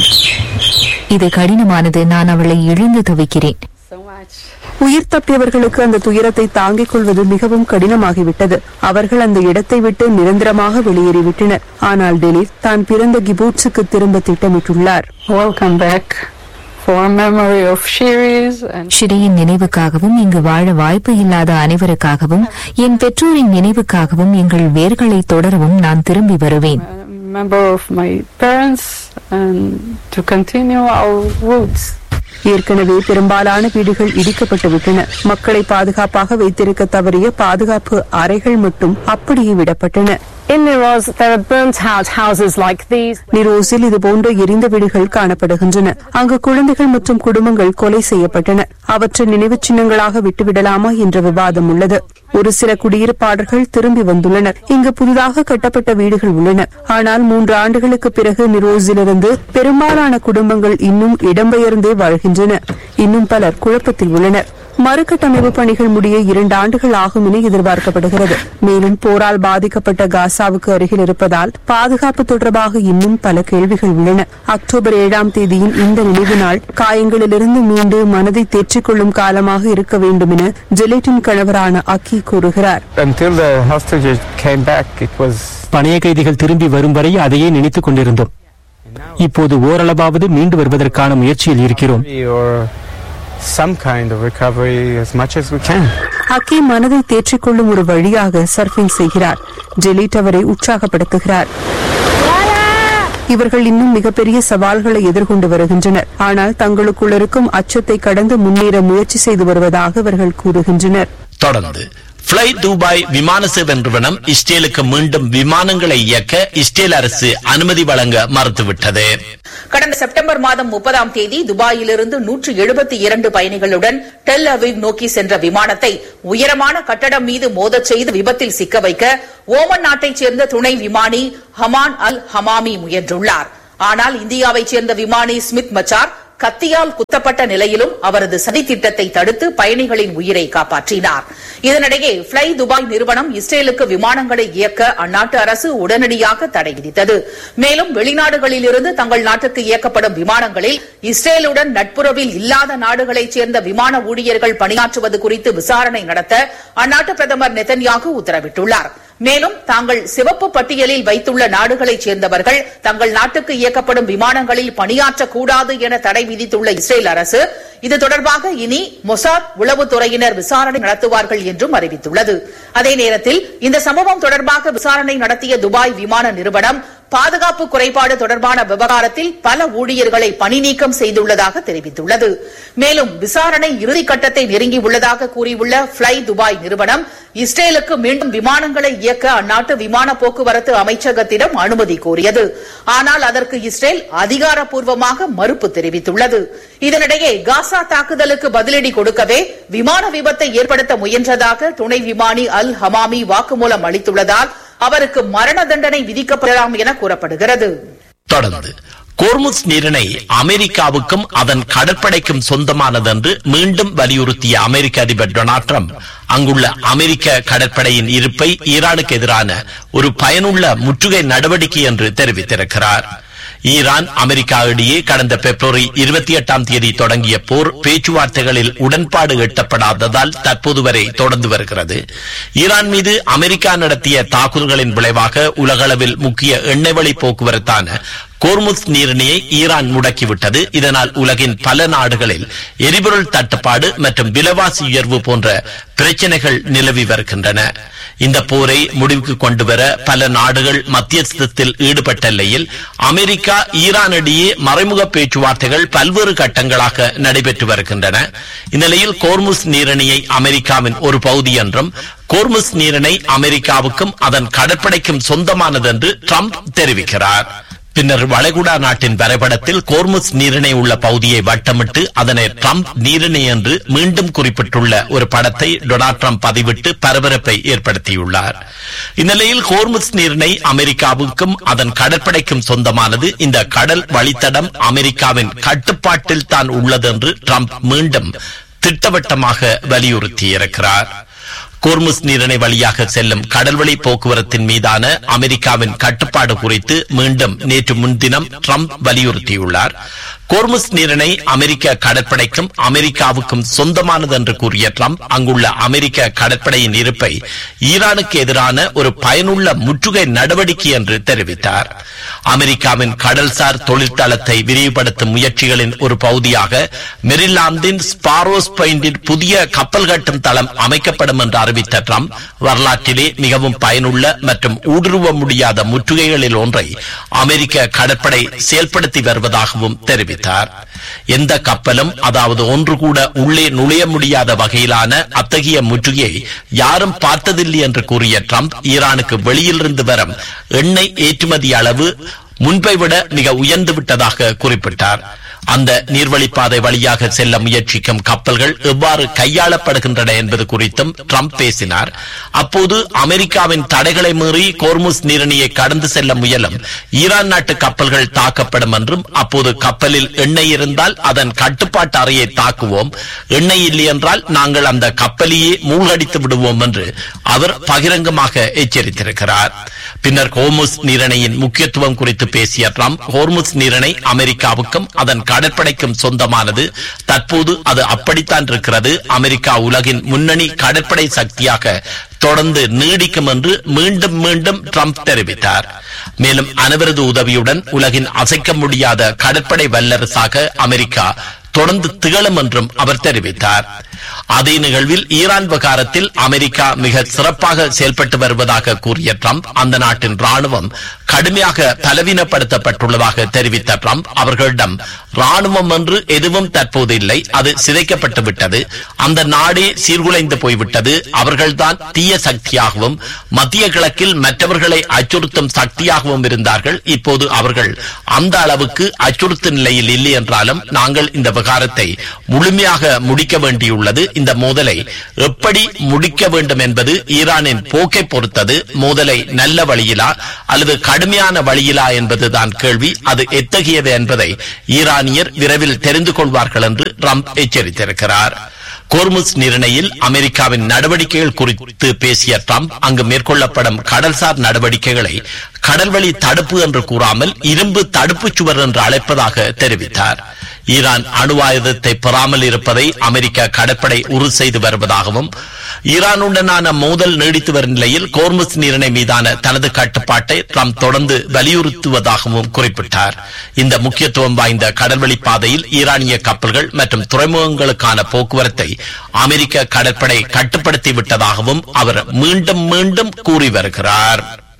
இது கடினமானது நான் அவளை இழந்து தவிக்கிறேன் so much. உயிர் தப்பியவர்களுக்கு அந்த துயரத்தை தாங்கிக் கொள்வது மிகவும் கடினமாகிவிட்டது அவர்கள் அந்த இடத்தை விட்டு நிரந்தரமாக வெளியேறிவிட்டனர் ஆனால் டெலிட் தான் பிறந்த கிபூட்ஸுக்கு திரும்ப திட்டமிட்டுள்ளார் Welcome back for a memory of Shiris and ஷிரியின் நினைவுக்காகவும் இங்கு வாழ வாய்ப்பு இல்லாத அனைவருக்காகவும் என் பெற்றோரின் நினைவுக்காகவும் எங்கள் வேர்களை தொடரவும் நான் திரும்பி வருவேன் a member of my parents and to continue our roots. ஏற்கனவே பெரும்பாலான வீடுகள் இடிக்கப்பட்டு விட்டன மக்களை பாதுகாப்பாக வைத்திருக்க தவறிய பாதுகாப்பு அறைகள் மட்டும் அப்படியே விடப்பட்டன In Niroz, there are burnt out houses like these. நிரோஸில் இதுபோன்ற எரிந்த வீடுகள் காணப்படுகின்றன அங்கு குழந்தைகள் மற்றும் குடும்பங்கள் கொலை செய்யப்பட்டன அவற்றை நினைவுச் சின்னங்களாக விட்டுவிடலாமா என்ற விவாதம் உள்ளது ஒரு சில குடியிருப்பாளர்கள் திரும்பி வந்துள்ளனர் இங்கு புதிதாக கட்டப்பட்ட வீடுகள் உள்ளன ஆனால் மூன்று ஆண்டுகளுக்கு பிறகு நிரோஸிலிருந்து பெரும்பாலான குடும்பங்கள் இன்னும் இடம்பெயர்ந்தே வாழ்கின்றன இன்னும் பலர் குழப்பத்தில் உள்ளனர் மறுகட்டமைப்பு பணிகள் முடிய இரண்டு ஆண்டுகள் ஆகும் என எதிர்பார்க்கப்படுகிறது மேலும் போரால் பாதிக்கப்பட்ட காசாவுக்கு அருகில் இருப்பதால் பாதுகாப்பு தொடர்பாக இன்னும் பல கேள்விகள் உள்ளன அக்டோபர் ஏழாம் தேதியின் இந்த நினைவு நாள் காயங்களிலிருந்து மீண்டு மனதை தேற்றிக் கொள்ளும் காலமாக இருக்க வேண்டும் என ஜெலேட்டின் கணவரான அக்கி கூறுகிறார் Until the hostages came back, it was பணைய கைதிகள் திரும்பி வரும் வரை அதையே நினைத்துக் கொண்டிருந்தோம் இப்போது ஓரளவாவது மீண்டு வருவதற்கான முயற்சியில் இருக்கிறோம் or some kind of recovery as much as we can. அக்கி மனதை தேற்றிக் கொள்ளும் ஒரு வழியாக சர்ஃபிங் செய்கிறார் ஜெலிட் அவரை உற்சாகப்படுத்துகிறார் இவர்கள் இன்னும் மிகப்பெரிய சவால்களை எதிர்கொண்டு வருகின்றனர் ஆனால் தங்களுக்குள் இருக்கும் அச்சத்தை கடந்து முன்னேற முயற்சி செய்து வருவதாக அவர்கள் கூறுகின்றனர் தொடர்ந்து பிளை துபாய் விமான சேவை நிறுவனம் இஸ்ரேலுக்கு மீண்டும் விமானங்களை இயக்க இஸ்ரேல் அரசு அனுமதி வழங்க மறுத்துவிட்டது கடந்த செப்டம்பர் மாதம் முப்பதாம் தேதி துபாயிலிருந்து நூற்று எழுபத்தி இரண்டு பயணிகளுடன் டெல் அவீவ் நோக்கி சென்ற விமானத்தை உயரமான கட்டடம் மீது மோதச் செய்து விபத்தில் சிக்க வைக்க ஓமன் நாட்டைச் சேர்ந்த துணை விமானி ஹமான் அல் ஹமாமி முயன்றுள்ளார் ஆனால் இந்தியாவைச் சேர்ந்த விமானி ஸ்மித் மச்சார் கத்தியால் குத்தப்பட்ட நிலையிலும் அவரது சதித்திட்டத்தை தடுத்து பயணிகளின் உயிரை காப்பாற்றினார் இதனிடையே பிளை துபாய் நிறுவனம் இஸ்ரேலுக்கு விமானங்களை இயக்க அந்நாட்டு அரசு உடனடியாக தடை விதித்தது மேலும் வெளிநாடுகளிலிருந்து தங்கள் நாட்டுக்கு இயக்கப்படும் விமானங்களில் இஸ்ரேலுடன் நட்புறவில் இல்லாத நாடுகளைச் சேர்ந்த விமான ஊழியர்கள் பணியாற்றுவது குறித்து விசாரணை நடத்த அந்நாட்டு பிரதமர் நெதன்யாகு உத்தரவிட்டுள்ளார் மேலும் தாங்கள் சிவப்பு பட்டியலில் வைத்துள்ள நாடுகளைச் சேர்ந்தவர்கள் தங்கள் நாட்டுக்கு இயக்கப்படும் விமானங்களில் பணியாற்றக்கூடாது என தடை விதித்துள்ள இஸ்ரேல் அரசு இது தொடர்பாக இனி மொசாத் உளவுத்துறையினர் விசாரணை நடத்துவார்கள் என்றும் அறிவித்துள்ளது அதே நேரத்தில் இந்த சம்பவம் தொடர்பாக விசாரணை நடத்திய துபாய் விமான நிறுவனம் பாதுகாப்பு குறைபாடு தொடர்பான விவகாரத்தில் பல ஊழியர்களை பணி நீக்கம் செய்துள்ளதாக தெரிவித்துள்ளது மேலும் விசாரணை இறுதிக்கட்டத்தை நெருங்கியுள்ளதாக கூறியுள்ள பிளை துபாய் நிறுவனம் இஸ்ரேலுக்கு மீண்டும் விமானங்களை இயக்க அந்நாட்டு விமான போக்குவரத்து அமைச்சகத்திடம் அனுமதி கோரியது ஆனால் அதற்கு இஸ்ரேல் அதிகாரப்பூர்வமாக மறுப்பு தெரிவித்துள்ளது இதனிடையே காசா தாக்குதலுக்கு பதிலடி கொடுக்கவே விமான விபத்தை ஏற்படுத்த முயன்றதாக துணை விமானி அல் ஹமாமி வாக்குமூலம் அளித்துள்ளதால் அவருக்கு மரண தண்டனை விதிக்கப்படலாம் என கூறப்படுகிறது தொடர்ந்து கோர்முஸ் நீரிணை அமெரிக்காவுக்கும் அதன் கடற்படைக்கும் சொந்தமானது என்று மீண்டும் வலியுறுத்திய அமெரிக்க அதிபர் டொனால்ட் ட்ரம்ப் அங்குள்ள அமெரிக்க கடற்படையின் இருப்பை ஈரானுக்கு எதிரான ஒரு பயனுள்ள முற்றுகை நடவடிக்கை என்று தெரிவித்திருக்கிறார் ஈரான் அமெரிக்கா இடையே கடந்த பிப்ரவரி இருபத்தி எட்டாம் தேதி தொடங்கிய போர் பேச்சுவார்த்தைகளில் உடன்பாடு எட்டப்படாததால் தற்போது வரை தொடர்ந்து வருகிறது ஈரான் மீது அமெரிக்கா நடத்திய தாக்குதல்களின் விளைவாக உலகளவில் முக்கிய எண்ணெய் வழி போக்குவரத்தான கோர்முஸ் நீரிணையை ஈரான் முடக்கிவிட்டது இதனால் உலகின் பல நாடுகளில் எரிபொருள் தட்டுப்பாடு மற்றும் விலைவாசி உயர்வு போன்ற பிரச்சனைகள் நிலவி வருகின்றன இந்த போரை முடிவுக்கு கொண்டுவர பல நாடுகள் மத்தியஸ்தத்தில் ஈடுபட்ட நிலையில் அமெரிக்கா ஈரான் இடையே மறைமுக பேச்சுவார்த்தைகள் பல்வேறு கட்டங்களாக நடைபெற்று வருகின்றன இந்நிலையில் கோர்முஸ் நீரிணையை அமெரிக்காவின் ஒரு பகுதி என்றும் கோர்முஸ் நீரிணை அமெரிக்காவுக்கும் அதன் கடற்படைக்கும் சொந்தமானது என்று ட்ரம்ப் தெரிவிக்கிறார் பின்னர் வளைகுடா நாட்டின் வரைபடத்தில் கோர்முஸ் நீரிணை உள்ள பகுதியை வட்டமிட்டு அதனை ட்ரம்ப் நீரிணை என்று மீண்டும் குறிப்பிட்டுள்ள ஒரு படத்தை டொனால்ட் ட்ரம்ப் பதிவிட்டு பரபரப்பை ஏற்படுத்தியுள்ளார் இந்நிலையில் கோர்முஸ் நீரிணை அமெரிக்காவுக்கும் அதன் கடற்படைக்கும் சொந்தமானது இந்த கடல் வழித்தடம் அமெரிக்காவின் கட்டுப்பாட்டில் தான் உள்ளது என்று ட்ரம்ப் மீண்டும் திட்டவட்டமாக வலியுறுத்தியிருக்கிறார் கோர்முஸ் நீரிணை வழியாக செல்லும் கடல்வழி போக்குவரத்தின் மீதான அமெரிக்காவின் கட்டுப்பாடு குறித்து மீண்டும் நேற்று முன்தினம் ட்ரம்ப் வலியுறுத்தியுள்ளார் கோர்முஸ் நீரிணை அமெரிக்க கடற்படைக்கும் அமெரிக்காவுக்கும் சொந்தமானது என்று கூறிய ட்ரம்ப் அங்குள்ள அமெரிக்க கடற்படையின் இருப்பை ஈரானுக்கு எதிரான ஒரு பயனுள்ள முற்றுகை நடவடிக்கை என்று தெரிவித்தார் அமெரிக்காவின் கடல்சார் தொழிற்தளத்தை விரிவுபடுத்தும் முயற்சிகளின் ஒரு பகுதியாக மெரிலாந்தின் ஸ்பாரோஸ் பாயிண்டில் புதிய கப்பல் கட்டும் தளம் அமைக்கப்படும் என்று அறிவித்த ட்ரம்ப் வரலாற்றிலே மிகவும் பயனுள்ள மற்றும் ஊடுருவ முடியாத முற்றுகைகளில் ஒன்றை அமெரிக்க கடற்படை செயல்படுத்தி வருவதாகவும் தெரிவித்தார் எந்த கப்பலும் அதாவது ஒன்று கூட உள்ளே நுழைய முடியாத வகையிலான அத்தகைய முற்றுகையை யாரும் பார்த்ததில்லை என்று கூறிய ட்ரம்ப் ஈரானுக்கு வெளியிலிருந்து வரும் எண்ணெய் ஏற்றுமதி அளவு முன்பை விட மிக உயர்ந்து விட்டதாக குறிப்பிட்டார் அந்த நீர்வழிப்பாதை வழியாக செல்ல முயற்சிக்கும் கப்பல்கள் எவ்வாறு கையாளப்படுகின்றன என்பது குறித்தும் ட்ரம்ப் பேசினார் அப்போது அமெரிக்காவின் தடைகளை மீறி கோர்முஸ் நீரிணையை கடந்து செல்ல முயலும் ஈரான் நாட்டு கப்பல்கள் தாக்கப்படும் என்றும் அப்போது கப்பலில் எண்ணெய் இருந்தால் அதன் கட்டுப்பாட்டு அறையை தாக்குவோம் எண்ணெய் இல்லை என்றால் நாங்கள் அந்த கப்பலையே மூழ்கடித்து விடுவோம் என்று அவர் பகிரங்கமாக எச்சரித்திருக்கிறார் பின்னர் ஹோர்முஸ் நீரிணையின் முக்கியத்துவம் குறித்து பேசிய ட்ரம்ப் ஹோர்முஸ் நீரிணை அமெரிக்காவுக்கும் அதன் கடற்படைக்கும் சொந்தமானது தற்போது அது அப்படித்தான் இருக்கிறது அமெரிக்கா உலகின் முன்னணி கடற்படை சக்தியாக தொடர்ந்து நீடிக்கும் என்று மீண்டும் மீண்டும் ட்ரம்ப் தெரிவித்தார் மேலும் அனைவரது உதவியுடன் உலகின் அசைக்க முடியாத கடற்படை வல்லரசாக அமெரிக்கா தொடர்ந்து திகழும் என்றும் அவர் தெரிவித்தார் அதே நிகழ்வில் ஈரான் விவகாரத்தில் அமெரிக்கா மிக சிறப்பாக செயல்பட்டு வருவதாக கூறிய ட்ரம்ப் அந்த நாட்டின் ராணுவம் கடுமையாக பலவீனப்படுத்தப்பட்டுள்ளதாக தெரிவித்த ட்ரம்ப் அவர்களிடம் ராணுவம் என்று எதுவும் தற்போது இல்லை அது சிதைக்கப்பட்டு விட்டது அந்த நாடே சீர்குலைந்து போய்விட்டது அவர்கள்தான் தீய சக்தியாகவும் மத்திய கிழக்கில் மற்றவர்களை அச்சுறுத்தும் சக்தியாகவும் இருந்தார்கள் இப்போது அவர்கள் அந்த அளவுக்கு அச்சுறுத்தும் நிலையில் இல்லை என்றாலும் நாங்கள் இந்த விவகாரத்தை முழுமையாக முடிக்க வேண்டியுள்ளது இந்த மோதலை எப்படி முடிக்க வேண்டும் என்பது ஈரானின் போக்கை பொறுத்தது மோதலை நல்ல வழியிலா அல்லது கடுமையான வழியிலா என்பதுதான் கேள்வி அது எத்தகையது என்பதை ஈரானியர் விரைவில் தெரிந்து கொள்வார்கள் என்று ட்ரம்ப் எச்சரித்திருக்கிறார் கோர்முஸ் நிர்ணயில் அமெரிக்காவின் நடவடிக்கைகள் குறித்து பேசிய ட்ரம்ப் அங்கு மேற்கொள்ளப்படும் கடல்சார் நடவடிக்கைகளை கடல்வழி தடுப்பு என்று கூறாமல் இரும்பு தடுப்புச் சுவர் என்று அழைப்பதாக தெரிவித்தார் ஈரான் அணு ஆயுதத்தை பெறாமல் இருப்பதை அமெரிக்க கடற்படை உறுதி செய்து வருவதாகவும் ஈரானுடனான மோதல் நீடித்து வரும் நிலையில் கோர்முஸ் நீரிணை மீதான தனது கட்டுப்பாட்டை ட்ரம்ப் தொடர்ந்து வலியுறுத்துவதாகவும் குறிப்பிட்டார் இந்த முக்கியத்துவம் வாய்ந்த கடல்வழி பாதையில் ஈரானிய கப்பல்கள் மற்றும் துறைமுகங்களுக்கான போக்குவரத்தை அமெரிக்க கடற்படை கட்டுப்படுத்தி விட்டதாகவும் அவர் மீண்டும் மீண்டும் கூறி வருகிறார்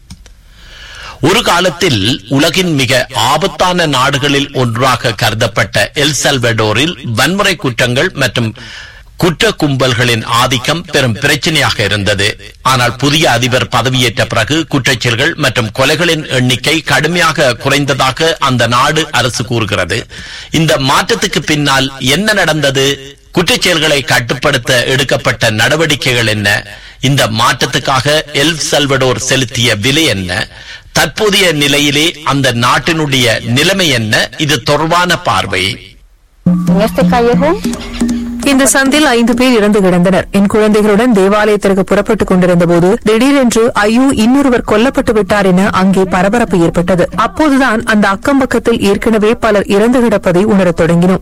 ஒரு காலத்தில் உலகின் மிக ஆபத்தான நாடுகளில் ஒன்றாக கருதப்பட்ட எல் சல்வடோரில் வன்முறை குற்றங்கள் மற்றும் குற்ற கும்பல்களின் ஆதிக்கம் பெரும் பிரச்சனையாக இருந்தது ஆனால் புதிய அதிபர் பதவியேற்ற பிறகு குற்றச்செயல்கள் மற்றும் கொலைகளின் எண்ணிக்கை கடுமையாக குறைந்ததாக அந்த நாடு அரசு கூறுகிறது இந்த மாற்றத்துக்கு பின்னால் என்ன நடந்தது குற்றச்செயல்களை கட்டுப்படுத்த எடுக்கப்பட்ட நடவடிக்கைகள் என்ன இந்த மாற்றத்துக்காக எல் சல்வடோர் செலுத்திய விலை என்ன தற்போதைய நிலையிலே அந்த நாட்டினுடைய நிலைமை என்ன இது தொடர்பான பார்வை இந்த சந்தில் ஐந்து பேர் இறந்து கிடந்தனர் என் குழந்தைகளுடன் தேவாலயத்திற்கு புறப்பட்டுக் கொண்டிருந்த போது திடீரென்று ஐயோ இன்னொருவர் கொல்லப்பட்டு விட்டார் என அங்கே பரபரப்பு ஏற்பட்டது அப்போதுதான் அந்த அக்கம் பக்கத்தில் ஏற்கனவே பலர் இறந்து கிடப்பதை உணரத் தொடங்கினோம்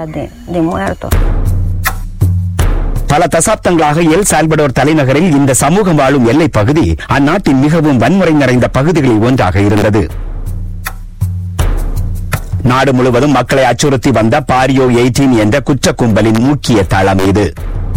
பல தசாப்தங்களாக எல் சால்படோர் தலைநகரில் இந்த சமூகம் வாழும் எல்லைப் பகுதி அந்நாட்டின் மிகவும் வன்முறை நிறைந்த பகுதிகளில் ஒன்றாக இருந்தது நாடு முழுவதும் மக்களை அச்சுறுத்தி வந்த பாரியோ எயிட்டீன் என்ற குற்ற கும்பலின் முக்கிய தளம் இது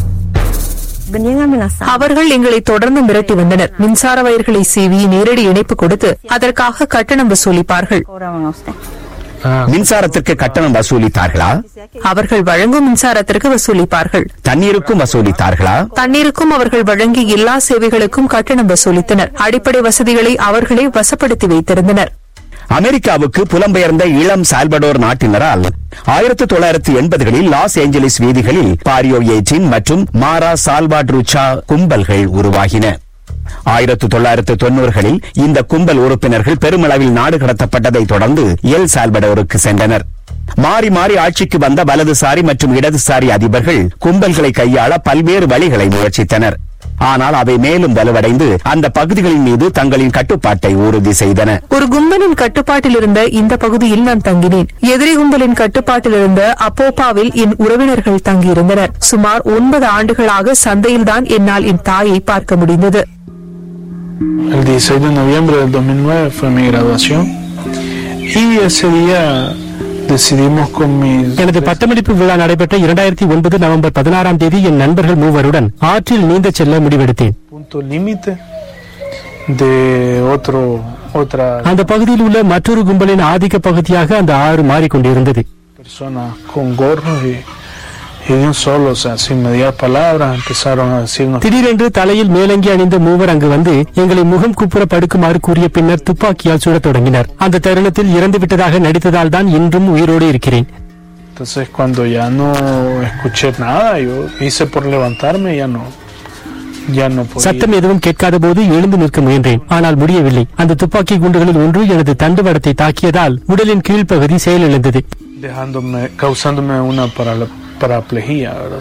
அவர்கள் எங்களை தொடர்ந்து மிரட்டி வந்தனர் மின்சார வயர்களை சீவி நேரடி இணைப்பு கொடுத்து அதற்காக கட்டணம் வசூலிப்பார்கள் மின்சாரத்திற்கு கட்டணம் வசூலித்தார்களா அவர்கள் வழங்கும் மின்சாரத்திற்கு வசூலிப்பார்கள் தண்ணீருக்கும் வசூலித்தார்களா தண்ணீருக்கும் அவர்கள் வழங்கிய எல்லா சேவைகளுக்கும் கட்டணம் வசூலித்தனர் அடிப்படை வசதிகளை அவர்களே வசப்படுத்தி வைத்திருந்தனர் அமெரிக்காவுக்கு புலம்பெயர்ந்த இளம் சால்வடோர் நாட்டினரால் ஆயிரத்தி தொள்ளாயிரத்தி எண்பதுகளில் லாஸ் ஏஞ்சலிஸ் வீதிகளில் பாரியோ ஏற்றின் மற்றும் மாரா சால்வாட்ருச்சா கும்பல்கள் உருவாகின ஆயிரத்து தொள்ளாயிரத்து தொன்னூறுகளில் இந்த கும்பல் உறுப்பினர்கள் பெருமளவில் நாடு கடத்தப்பட்டதை தொடர்ந்து எல் சால்வடோருக்கு சென்றனர் மாறி மாறி ஆட்சிக்கு வந்த வலதுசாரி மற்றும் இடதுசாரி அதிபர்கள் கும்பல்களை கையாள பல்வேறு வழிகளை முயற்சித்தனர் ஆனால் அவை மேலும் வலுவடைந்து அந்த பகுதிகளின் மீது தங்களின் கட்டுப்பாட்டை உறுதி செய்தன ஒரு கும்பலின் கட்டுப்பாட்டில் இருந்த இந்த பகுதியில் நான் தங்கினேன் எதிரி கும்பலின் கட்டுப்பாட்டில் இருந்த அப்போப்பாவில் என் உறவினர்கள் தங்கியிருந்தனர் சுமார் ஒன்பது ஆண்டுகளாக சந்தையில்தான் என்னால் என் தாயை பார்க்க முடிந்தது El 16 de noviembre del 2009 fue mi graduación y ese día decidimos con mis... எனது பட்டமளிப்பு விழா நடைபெற்ற இரண்டாயிரத்தி ஒன்பது நவம்பர் பதினாறாம் தேதி என் நண்பர்கள் மூவருடன் ஆற்றில் நீந்தச் செல்ல முடிவெடுத்தேன் punto límite de otro otra அந்த பகுதியில் உள்ள மற்றொரு கும்பலின் ஆதிக்க பகுதியாக அந்த ஆறு மாறிக்கொண்டிருந்தது persona con gorros y, y de un solo, o sea, sin mediar palabras, empezaron a decirnos திடீரென்று தலையில் மேலங்கி அணிந்த மூவர் அங்கு வந்து எங்களை முகம் குப்புற படுக்குமாறு கூறிய பின்னர் துப்பாக்கியால் சுடத் தொடங்கினர் அந்த தருணத்தில் இறந்து விட்டதாக நடித்ததால் தான் இன்றும் உயிரோடு இருக்கிறேன் Entonces cuando ya no escuché nada, yo hice por levantarme y ya no, ya no podía. சத்தம் எதுவும் கேட்காத போது எழுந்து நிற்க முயன்றேன் ஆனால் முடியவில்லை அந்த துப்பாக்கி குண்டுகளில் ஒன்று எனது தண்டுவடத்தை தாக்கியதால் உடலின் கீழ்ப்பகுதி செயலிழந்தது dejándome, causándome una paral- paraplegia, ¿verdad?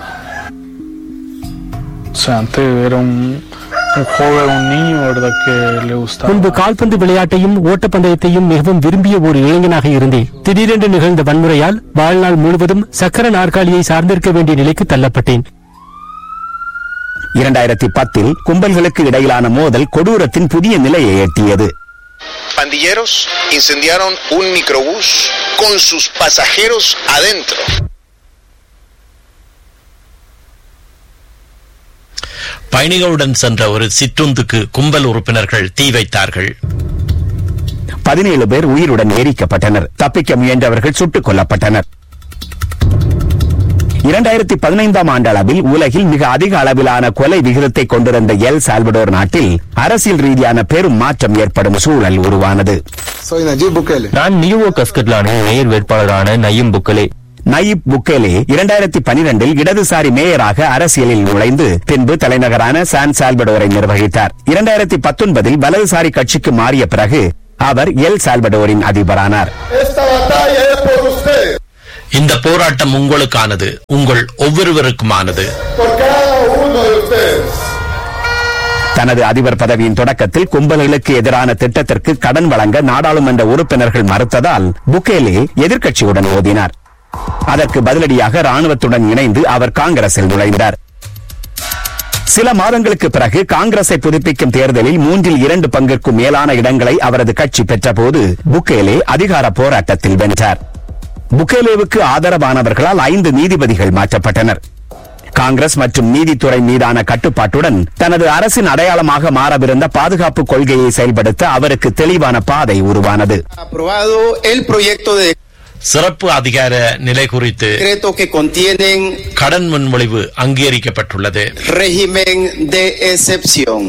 O sea, antes era un, un joven, un niño, ¿verdad? Que le gustaba. முன்பு கால்பந்து விளையாட்டையும் ஓட்டப்பந்தயத்தையும் மிகவும் விரும்பிய ஒரு இளைஞனாக இருந்தேன் திடீரென்று நிகழ்ந்த வன்முறையால் வாழ்நாள் முழுவதும் சக்கர நாற்காலியை சார்ந்திருக்க வேண்டிய நிலைக்கு தள்ளப்பட்டேன் இரண்டாயிரத்தி பத்தில் கும்பல்களுக்கு இடையிலான மோதல் கொடூரத்தின் புதிய நிலையை எட்டியது Pandilleros incendiaron un microbús con sus pasajeros adentro. பயணிகளுடன் சென்ற ஒரு சிற்றுந்துக்கு கும்பல் உறுப்பினர்கள் தீ வைத்தார்கள் பதினேழு பேர் உயிருடன் எரிக்கப்பட்டனர் தப்பிக்க முயன்றவர்கள் சுட்டுக் கொல்லப்பட்டனர் இரண்டாயிரத்தி பதினைந்தாம் ஆண்டளவில் உலகில் மிக அதிக அளவிலான கொலை விகிதத்தை கொண்டிருந்த எல் சால்வடோர் நாட்டில் அரசியல் ரீதியான பெரும் மாற்றம் ஏற்படும் சூழல் உருவானது நான் நியூவோ கஸ்கட்லான மேயர் வேட்பாளரான நயீம் புக்கலே நயீப் புக்கேலே இரண்டாயிரத்தி பனிரெண்டில் இடதுசாரி மேயராக அரசியலில் நுழைந்து பின்பு தலைநகரான சான் சால்வடோரை நிர்வகித்தார் இரண்டாயிரத்தி பத்தொன்பதில் வலதுசாரி கட்சிக்கு மாறிய பிறகு அவர் எல் சால்வடோரின் அதிபரானார் இந்த போராட்டம் உங்களுக்கானது உங்கள் ஒவ்வொருவருக்குமானது தனது அதிபர் பதவியின் தொடக்கத்தில் கும்பல்களுக்கு எதிரான திட்டத்திற்கு கடன் வழங்க நாடாளுமன்ற உறுப்பினர்கள் மறுத்ததால் புக்கேலே எதிர்க்கட்சியுடன் ஓதினார் அதற்கு பதிலடியாக ராணுவத்துடன் இணைந்து அவர் காங்கிரஸில் நுழைந்தார் சில மாதங்களுக்கு பிறகு காங்கிரஸை புதுப்பிக்கும் தேர்தலில் மூன்றில் இரண்டு பங்கிற்கும் மேலான இடங்களை அவரது கட்சி பெற்றபோது புக்கேலே அதிகார போராட்டத்தில் வென்றார் புக்கேலேவுக்கு ஆதரவானவர்களால் ஐந்து நீதிபதிகள் மாற்றப்பட்டனர் காங்கிரஸ் மற்றும் நீதித்துறை மீதான கட்டுப்பாட்டுடன் தனது அரசின் அடையாளமாக மாறவிருந்த பாதுகாப்பு கொள்கையை செயல்படுத்த அவருக்கு தெளிவான பாதை உருவானது Aprobado el proyecto de சிறப்பு அதிகார நிலை குறித்து decreto que contienen கடன் முன்மொழிவு அங்கீகரிக்கப்பட்டுள்ளது régimen de excepción.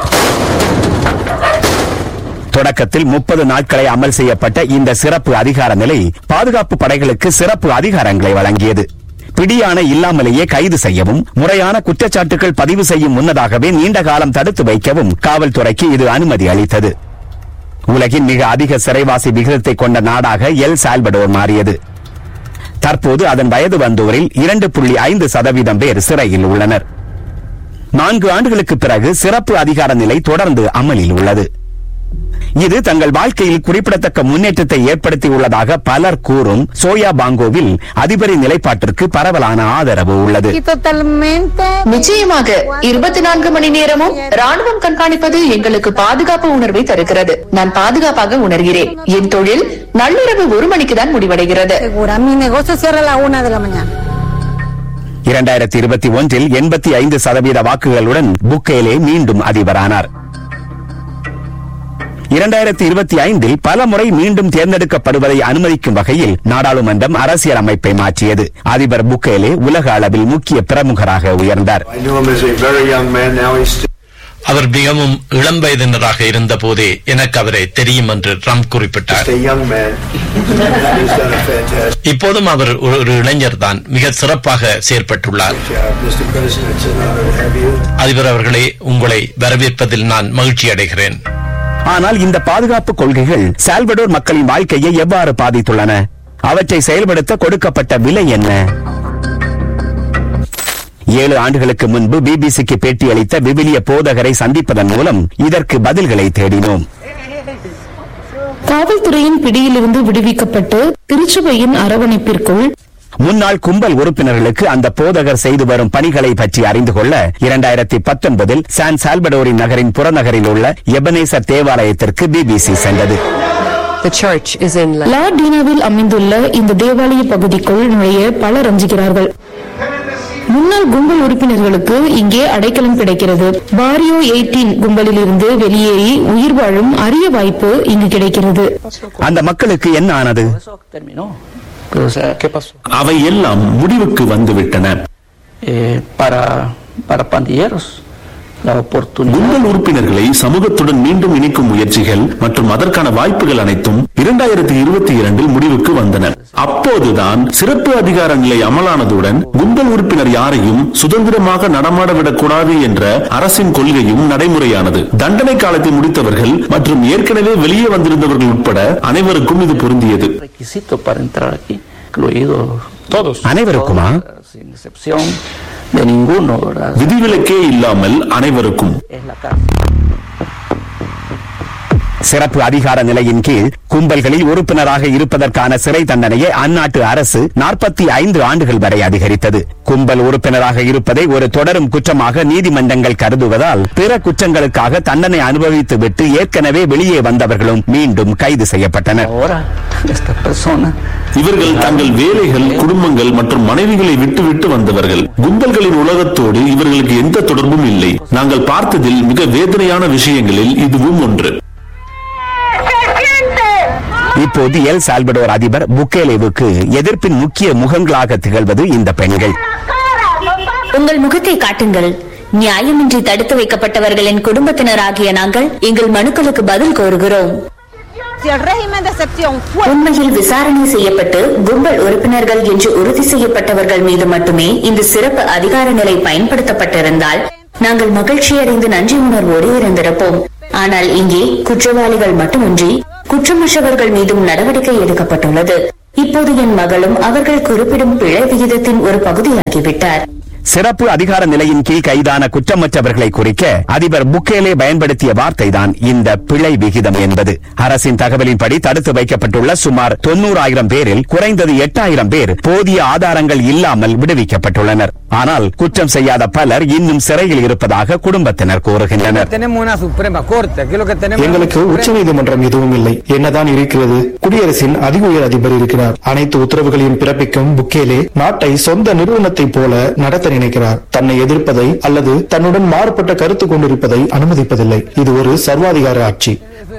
தொடக்கத்தில் முப்பது நாட்களை அமல் செய்யப்பட்ட இந்த சிறப்பு அதிகார நிலை பாதுகாப்பு படைகளுக்கு சிறப்பு அதிகாரங்களை வழங்கியது பிடியாணை இல்லாமலேயே கைது செய்யவும் முறையான குற்றச்சாட்டுகள் பதிவு செய்யும் முன்னதாகவே நீண்ட காலம் தடுத்து வைக்கவும் காவல்துறைக்கு இது அனுமதி அளித்தது உலகின் மிக அதிக சிறைவாசி விகிதத்தை கொண்ட நாடாக எல் சால்வடோர் மாறியது தற்போது அதன் வயது வந்தோரில் இரண்டு புள்ளி ஐந்து சதவீதம் பேர் சிறையில் உள்ளனர் நான்கு ஆண்டுகளுக்கு பிறகு சிறப்பு அதிகார நிலை தொடர்ந்து அமலில் உள்ளது இது தங்கள் வாழ்க்கையில் குறிப்பிடத்தக்க முன்னேற்றத்தை ஏற்படுத்தியுள்ளதாக பலர் கூறும் சோயா பாங்கோவில் அதிபரின் நிலைப்பாட்டிற்கு பரவலான ஆதரவு உள்ளது நிச்சயமாக இருபத்தி நான்கு மணி நேரமும் ராணுவம் கண்காணிப்பது எங்களுக்கு பாதுகாப்பு உணர்வை தருகிறது நான் பாதுகாப்பாக உணர்கிறேன் என் தொழில் நள்ளிரவு ஒரு மணிக்கு தான் முடிவடைகிறது இரண்டாயிரத்தி இருபத்தி ஒன்றில் எண்பத்தி ஐந்து சதவீத வாக்குகளுடன் புக்கேலே மீண்டும் அதிபரானார் இரண்டாயிரத்தி இருபத்தி ஐந்தில் பல முறை மீண்டும் தேர்ந்தெடுக்கப்படுவதை அனுமதிக்கும் வகையில் நாடாளுமன்றம் அரசியல் அமைப்பை மாற்றியது அதிபர் புக்கேலே உலக அளவில் முக்கிய பிரமுகராக உயர்ந்தார் I knew him as a very young man. Now he's still அவர் மிகவும் இளம் வயதினராக இருந்த போதே எனக்கு அவரை தெரியும் என்று ட்ரம்ப் குறிப்பிட்டார் a young man. He's done a fantastic இப்போதும் அவர் ஒரு ஒரு இளைஞர் தான் மிக சிறப்பாக செயற்பட்டுள்ளார் job. Mr. President, it's an honor to have you. அதிபர் அவர்களே உங்களை வரவேற்பதில் நான் மகிழ்ச்சி அடைகிறேன் ஆனால் இந்த பாதுகாப்பு கொள்கைகள் சால்வடோர் மக்களின் வாழ்க்கையை எவ்வாறு பாதித்துள்ளன அவற்றை செயல்படுத்த கொடுக்கப்பட்ட விலை என்ன ஏழு ஆண்டுகளுக்கு முன்பு பிபிசிக்கு பேட்டியளித்த விவிலிய போதகரை சந்திப்பதன் மூலம் இதற்கு பதில்களை தேடினோம் காவல்துறையின் பிடியிலிருந்து விடுவிக்கப்பட்டு திருச்சபையின் அரவணைப்பிற்குள் முன்னாள் கும்பல் உறுப்பினர்களுக்கு அந்த போதகர் செய்து வரும் பணிகளை பற்றி அறிந்து கொள்ள இரண்டாயிரத்தி பத்தொன்பதில் சான் சால்படோரின் நகரின் புறநகரில் உள்ள எபனேசர் தேவாலயத்திற்கு பிபிசி சென்றது லார்டீனாவில் அமைந்துள்ள இந்த தேவாலய பகுதிக்குள் நுழைய பலர் அஞ்சுகிறார்கள் முன்னாள் கும்பல் உறுப்பினர்களுக்கு இங்கே அடைக்கலம் கிடைக்கிறது பாரியோ எயிட்டீன் கும்பலில் இருந்து வெளியேறி உயிர் வாழும் அரிய வாய்ப்பு இங்கு கிடைக்கிறது அந்த மக்களுக்கு என்ன ஆனது அவை எல்லாம் முடிவுக்கு வந்துவிட்டன கும்பல் உறுப்பினர்களை சமூகத்துடன் மீண்டும் இணைக்கும் முயற்சிகள் மற்றும் அதற்கான வாய்ப்புகள் அனைத்தும் இரண்டாயிரத்தி இருபத்தி இரண்டில் முடிவுக்கு வந்தன அப்போதுதான் சிறப்பு அதிகார நிலை அமலானதுடன் கும்பல் உறுப்பினர் யாரையும் சுதந்திரமாக நடமாடவிடக் கூடாது என்ற அரசின் கொள்கையும் நடைமுறையானது தண்டனை காலத்தை முடித்தவர்கள் மற்றும் ஏற்கனவே வெளியே வந்திருந்தவர்கள் உட்பட அனைவருக்கும் இது பொருந்தியது அனைவருக்குமா விதிவிலக்கே இல்லாமல் அனைவருக்கும் சிறப்பு அதிகார நிலையின் கீழ் கும்பல்களில் உறுப்பினராக இருப்பதற்கான சிறை தண்டனையை அந்நாட்டு அரசு நாற்பத்தி ஐந்து ஆண்டுகள் வரை அதிகரித்தது கும்பல் உறுப்பினராக இருப்பதை ஒரு தொடரும் குற்றமாக நீதிமன்றங்கள் கருதுவதால் பிற குற்றங்களுக்காக தண்டனை அனுபவித்து விட்டு ஏற்கனவே வெளியே வந்தவர்களும் மீண்டும் கைது செய்யப்பட்டனர் இவர்கள் தங்கள் வேலைகள் குடும்பங்கள் மற்றும் மனைவிகளை விட்டுவிட்டு வந்தவர்கள் கும்பல்களின் உலகத்தோடு இவர்களுக்கு எந்த தொடர்பும் இல்லை நாங்கள் பார்த்ததில் மிக வேதனையான விஷயங்களில் இதுவும் ஒன்று இப்போது எல் சால்வடோர் அதிபர் புக்கேலேவுக்கு எதிர்ப்பின் முக்கிய முகங்களாக திகழ்வது இந்த பெண்கள் உங்கள் முகத்தை காட்டுங்கள் நியாயமின்றி தடுத்து வைக்கப்பட்டவர்களின் குடும்பத்தினராகிய நாங்கள் எங்கள் மனுக்களுக்கு பதில் கோருகிறோம் உண்மையில் விசாரணை செய்யப்பட்டு கும்பல் உறுப்பினர்கள் என்று உறுதி செய்யப்பட்டவர்கள் மீது மட்டுமே இந்த சிறப்பு அதிகார நிலை பயன்படுத்தப்பட்டிருந்தால் நாங்கள் மகிழ்ச்சியடைந்து நன்றி உணர்வோடு இருந்திருப்போம் ஆனால் இங்கே குற்றவாளிகள் மட்டுமின்றி குற்றமற்றவர்கள் மீதும் நடவடிக்கை எடுக்கப்பட்டுள்ளது இப்போது என் மகளும் அவர்கள் குறிப்பிடும் பிழை விகிதத்தின் ஒரு பகுதியாகிவிட்டார் சிறப்பு அதிகார நிலையின் கீழ் கைதான குற்றமற்றவர்களை குறிக்க அதிபர் புக்கேலே பயன்படுத்திய வார்த்தைதான் இந்த பிழை விகிதம் என்பது அரசின் தகவலின்படி தடுத்து வைக்கப்பட்டுள்ள சுமார் தொன்னூறாயிரம் பேரில் குறைந்தது எட்டாயிரம் பேர் போதிய ஆதாரங்கள் இல்லாமல் விடுவிக்கப்பட்டுள்ளனர் ஆனால் குற்றம் செய்யாத பலர் இன்னும் சிறையில் இருப்பதாக குடும்பத்தினர் கூறுகின்றனர் எங்களுக்கு உச்சநீதிமன்றம் எதுவும் இல்லை என்னதான் இருக்கிறது குடியரசின் அதிக உயர் அதிபர் இருக்கிறார் அனைத்து உத்தரவுகளையும் பிறப்பிக்கும் புக்கேலே நாட்டை சொந்த நிறுவனத்தைப் போல நடத்த நினைக்கிறார் தன்னை எதிர்ப்பதை அல்லது தன்னுடன் மாறுபட்ட கருத்து கொண்டிருப்பதை அனுமதிப்பதில்லை இது ஒரு சர்வாதிகார ஆட்சி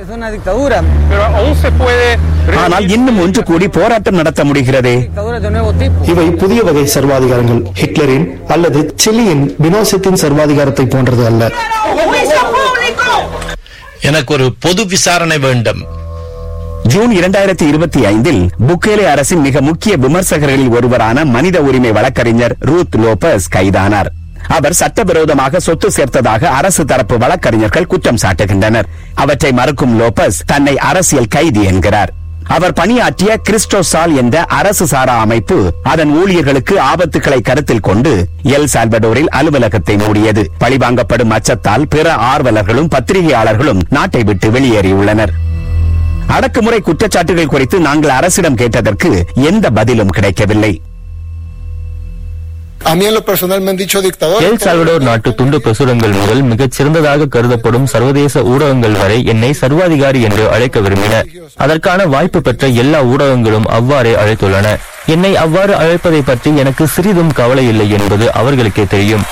ஆனால் இன்னும் ஒன்று கூடி போராட்டம் நடத்த முடிகிறதே இவை புதிய வகை சர்வாதிகாரங்கள் ஹிட்லரின் அல்லது சிலியின் வினோசத்தின் சர்வாதிகாரத்தை போன்றது அல்ல எனக்கு ஒரு பொது விசாரணை வேண்டும் ஜூன் இரண்டாயிரத்தி இருபத்தி ஐந்தில் புக்கேலே அரசின் மிக முக்கிய விமர்சகர்களில் ஒருவரான மனித உரிமை வழக்கறிஞர் ரூத் லோபஸ் கைதானார் அவர் சட்டவிரோதமாக சொத்து சேர்த்ததாக அரசு தரப்பு வழக்கறிஞர்கள் குற்றம் சாட்டுகின்றனர் அவற்றை மறுக்கும் லோபஸ் தன்னை அரசியல் கைதி என்கிறார் அவர் பணியாற்றிய கிறிஸ்டோசால் என்ற அரசு சாரா அமைப்பு அதன் ஊழியர்களுக்கு ஆபத்துக்களை கருத்தில் கொண்டு எல் சால்வடோரில் அலுவலகத்தை மூடியது பழிவாங்கப்படும் அச்சத்தால் பிற ஆர்வலர்களும் பத்திரிகையாளர்களும் நாட்டை விட்டு வெளியேறியுள்ளனர் அடக்குமுறை குற்றச்சாட்டுகள் குறித்து நாங்கள் அரசிடம் கேட்டதற்கு எந்த பதிலும் கிடைக்கவில்லை A mí en lo personal me han dicho dictador. El Salvador நாட்டு துண்டு பிரசுரங்கள் முதல் மிகச் சிறந்ததாக கருதப்படும் சர்வதேச ஊடகங்கள் வரை என்னை சர்வாதிகாரி என்று அழைக்க விரும்பின அதற்கான வாய்ப்பு பெற்ற எல்லா ஊடகங்களும் அவ்வாறே அழைத்துள்ளன என்னை அவ்வாறு அழைப்பதை பற்றி எனக்கு சிறிதும் கவலை இல்லை என்பது அவர்களுக்கே தெரியும்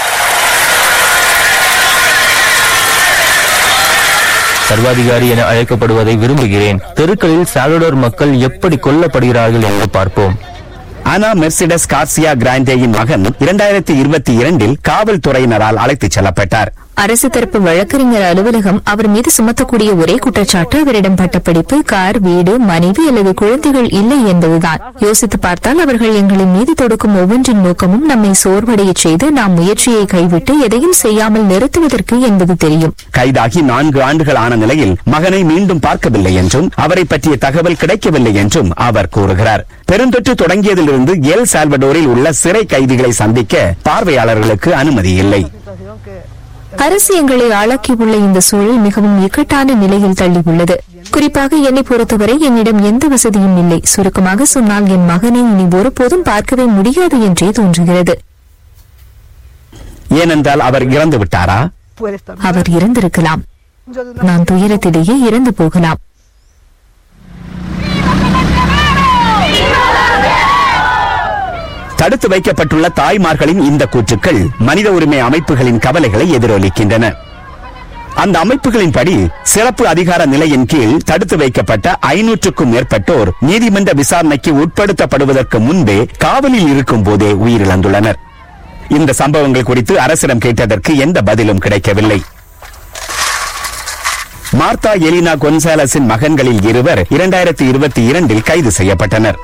சர்வாதிகாரி என அழைக்கப்படுவதை விரும்புகிறேன் தெருக்களில் சால்வடோர் மக்கள் எப்படி கொல்லப்படுகிறார்கள் என்று பார்ப்போம் ஆனா மெர்சிடஸ் கார்சியா கிராண்டேயின் மகன் இரண்டாயிரத்தி இருபத்தி இரண்டில் காவல்துறையினரால் அழைத்துச் செல்லப்பட்டார் அரசு தரப்பு வழக்கறிஞர் அலுவலகம் அவர் மீது சுமத்தக்கூடிய ஒரே குற்றச்சாட்டு அவரிடம் பட்டப்படிப்பு கார் வீடு மனைவி அல்லது குழந்தைகள் இல்லை என்பதுதான் யோசித்து பார்த்தால் அவர்கள் எங்களின் மீது தொடுக்கும் ஒவ்வொன்றின் நோக்கமும் நம்மை சோர்வடைய செய்து நாம் முயற்சியை கைவிட்டு எதையும் செய்யாமல் நிறுத்துவதற்கு என்பது தெரியும் கைதாகி நான்கு ஆண்டுகள் ஆன நிலையில் மகனை மீண்டும் பார்க்கவில்லை என்றும் அவரை பற்றிய தகவல் கிடைக்கவில்லை என்றும் அவர் கூறுகிறார் பெருந்தொற்று தொடங்கியதிலிருந்து எல் சால்வடோரில் உள்ள சிறை கைதிகளை சந்திக்க பார்வையாளர்களுக்கு அனுமதி இல்லை அரசு எங்களை ஆளாக்கியுள்ள இந்த சூழல் மிகவும் இக்கட்டான நிலையில் தள்ளியுள்ளது குறிப்பாக என்னை பொறுத்தவரை என்னிடம் எந்த வசதியும் இல்லை சுருக்கமாக சொன்னால் என் மகனை இனி ஒருபோதும் பார்க்கவே முடியாது என்றே தோன்றுகிறது ஏனென்றால் அவர் இறந்து விட்டாரா அவர் இறந்திருக்கலாம் நான் துயரத்திலேயே இறந்து போகலாம் தடுத்து வைக்கப்பட்டுள்ள தாய்மார்களின் இந்த கூற்றுக்கள் மனித உரிமை அமைப்புகளின் கவலைகளை எதிரொலிக்கின்றன அந்த அமைப்புகளின்படி சிறப்பு அதிகார நிலையின் கீழ் தடுத்து வைக்கப்பட்ட ஐநூற்றுக்கும் மேற்பட்டோர் நீதிமன்ற விசாரணைக்கு உட்படுத்தப்படுவதற்கு முன்பே காவலில் இருக்கும் போதே உயிரிழந்துள்ளனர் இந்த சம்பவங்கள் குறித்து அரசிடம் கேட்டதற்கு எந்த பதிலும் கிடைக்கவில்லை மார்த்தா எலினா கொன்சாலஸின் மகன்களில் இருவர் இரண்டாயிரத்தி இருபத்தி இரண்டில் கைது செய்யப்பட்டனர்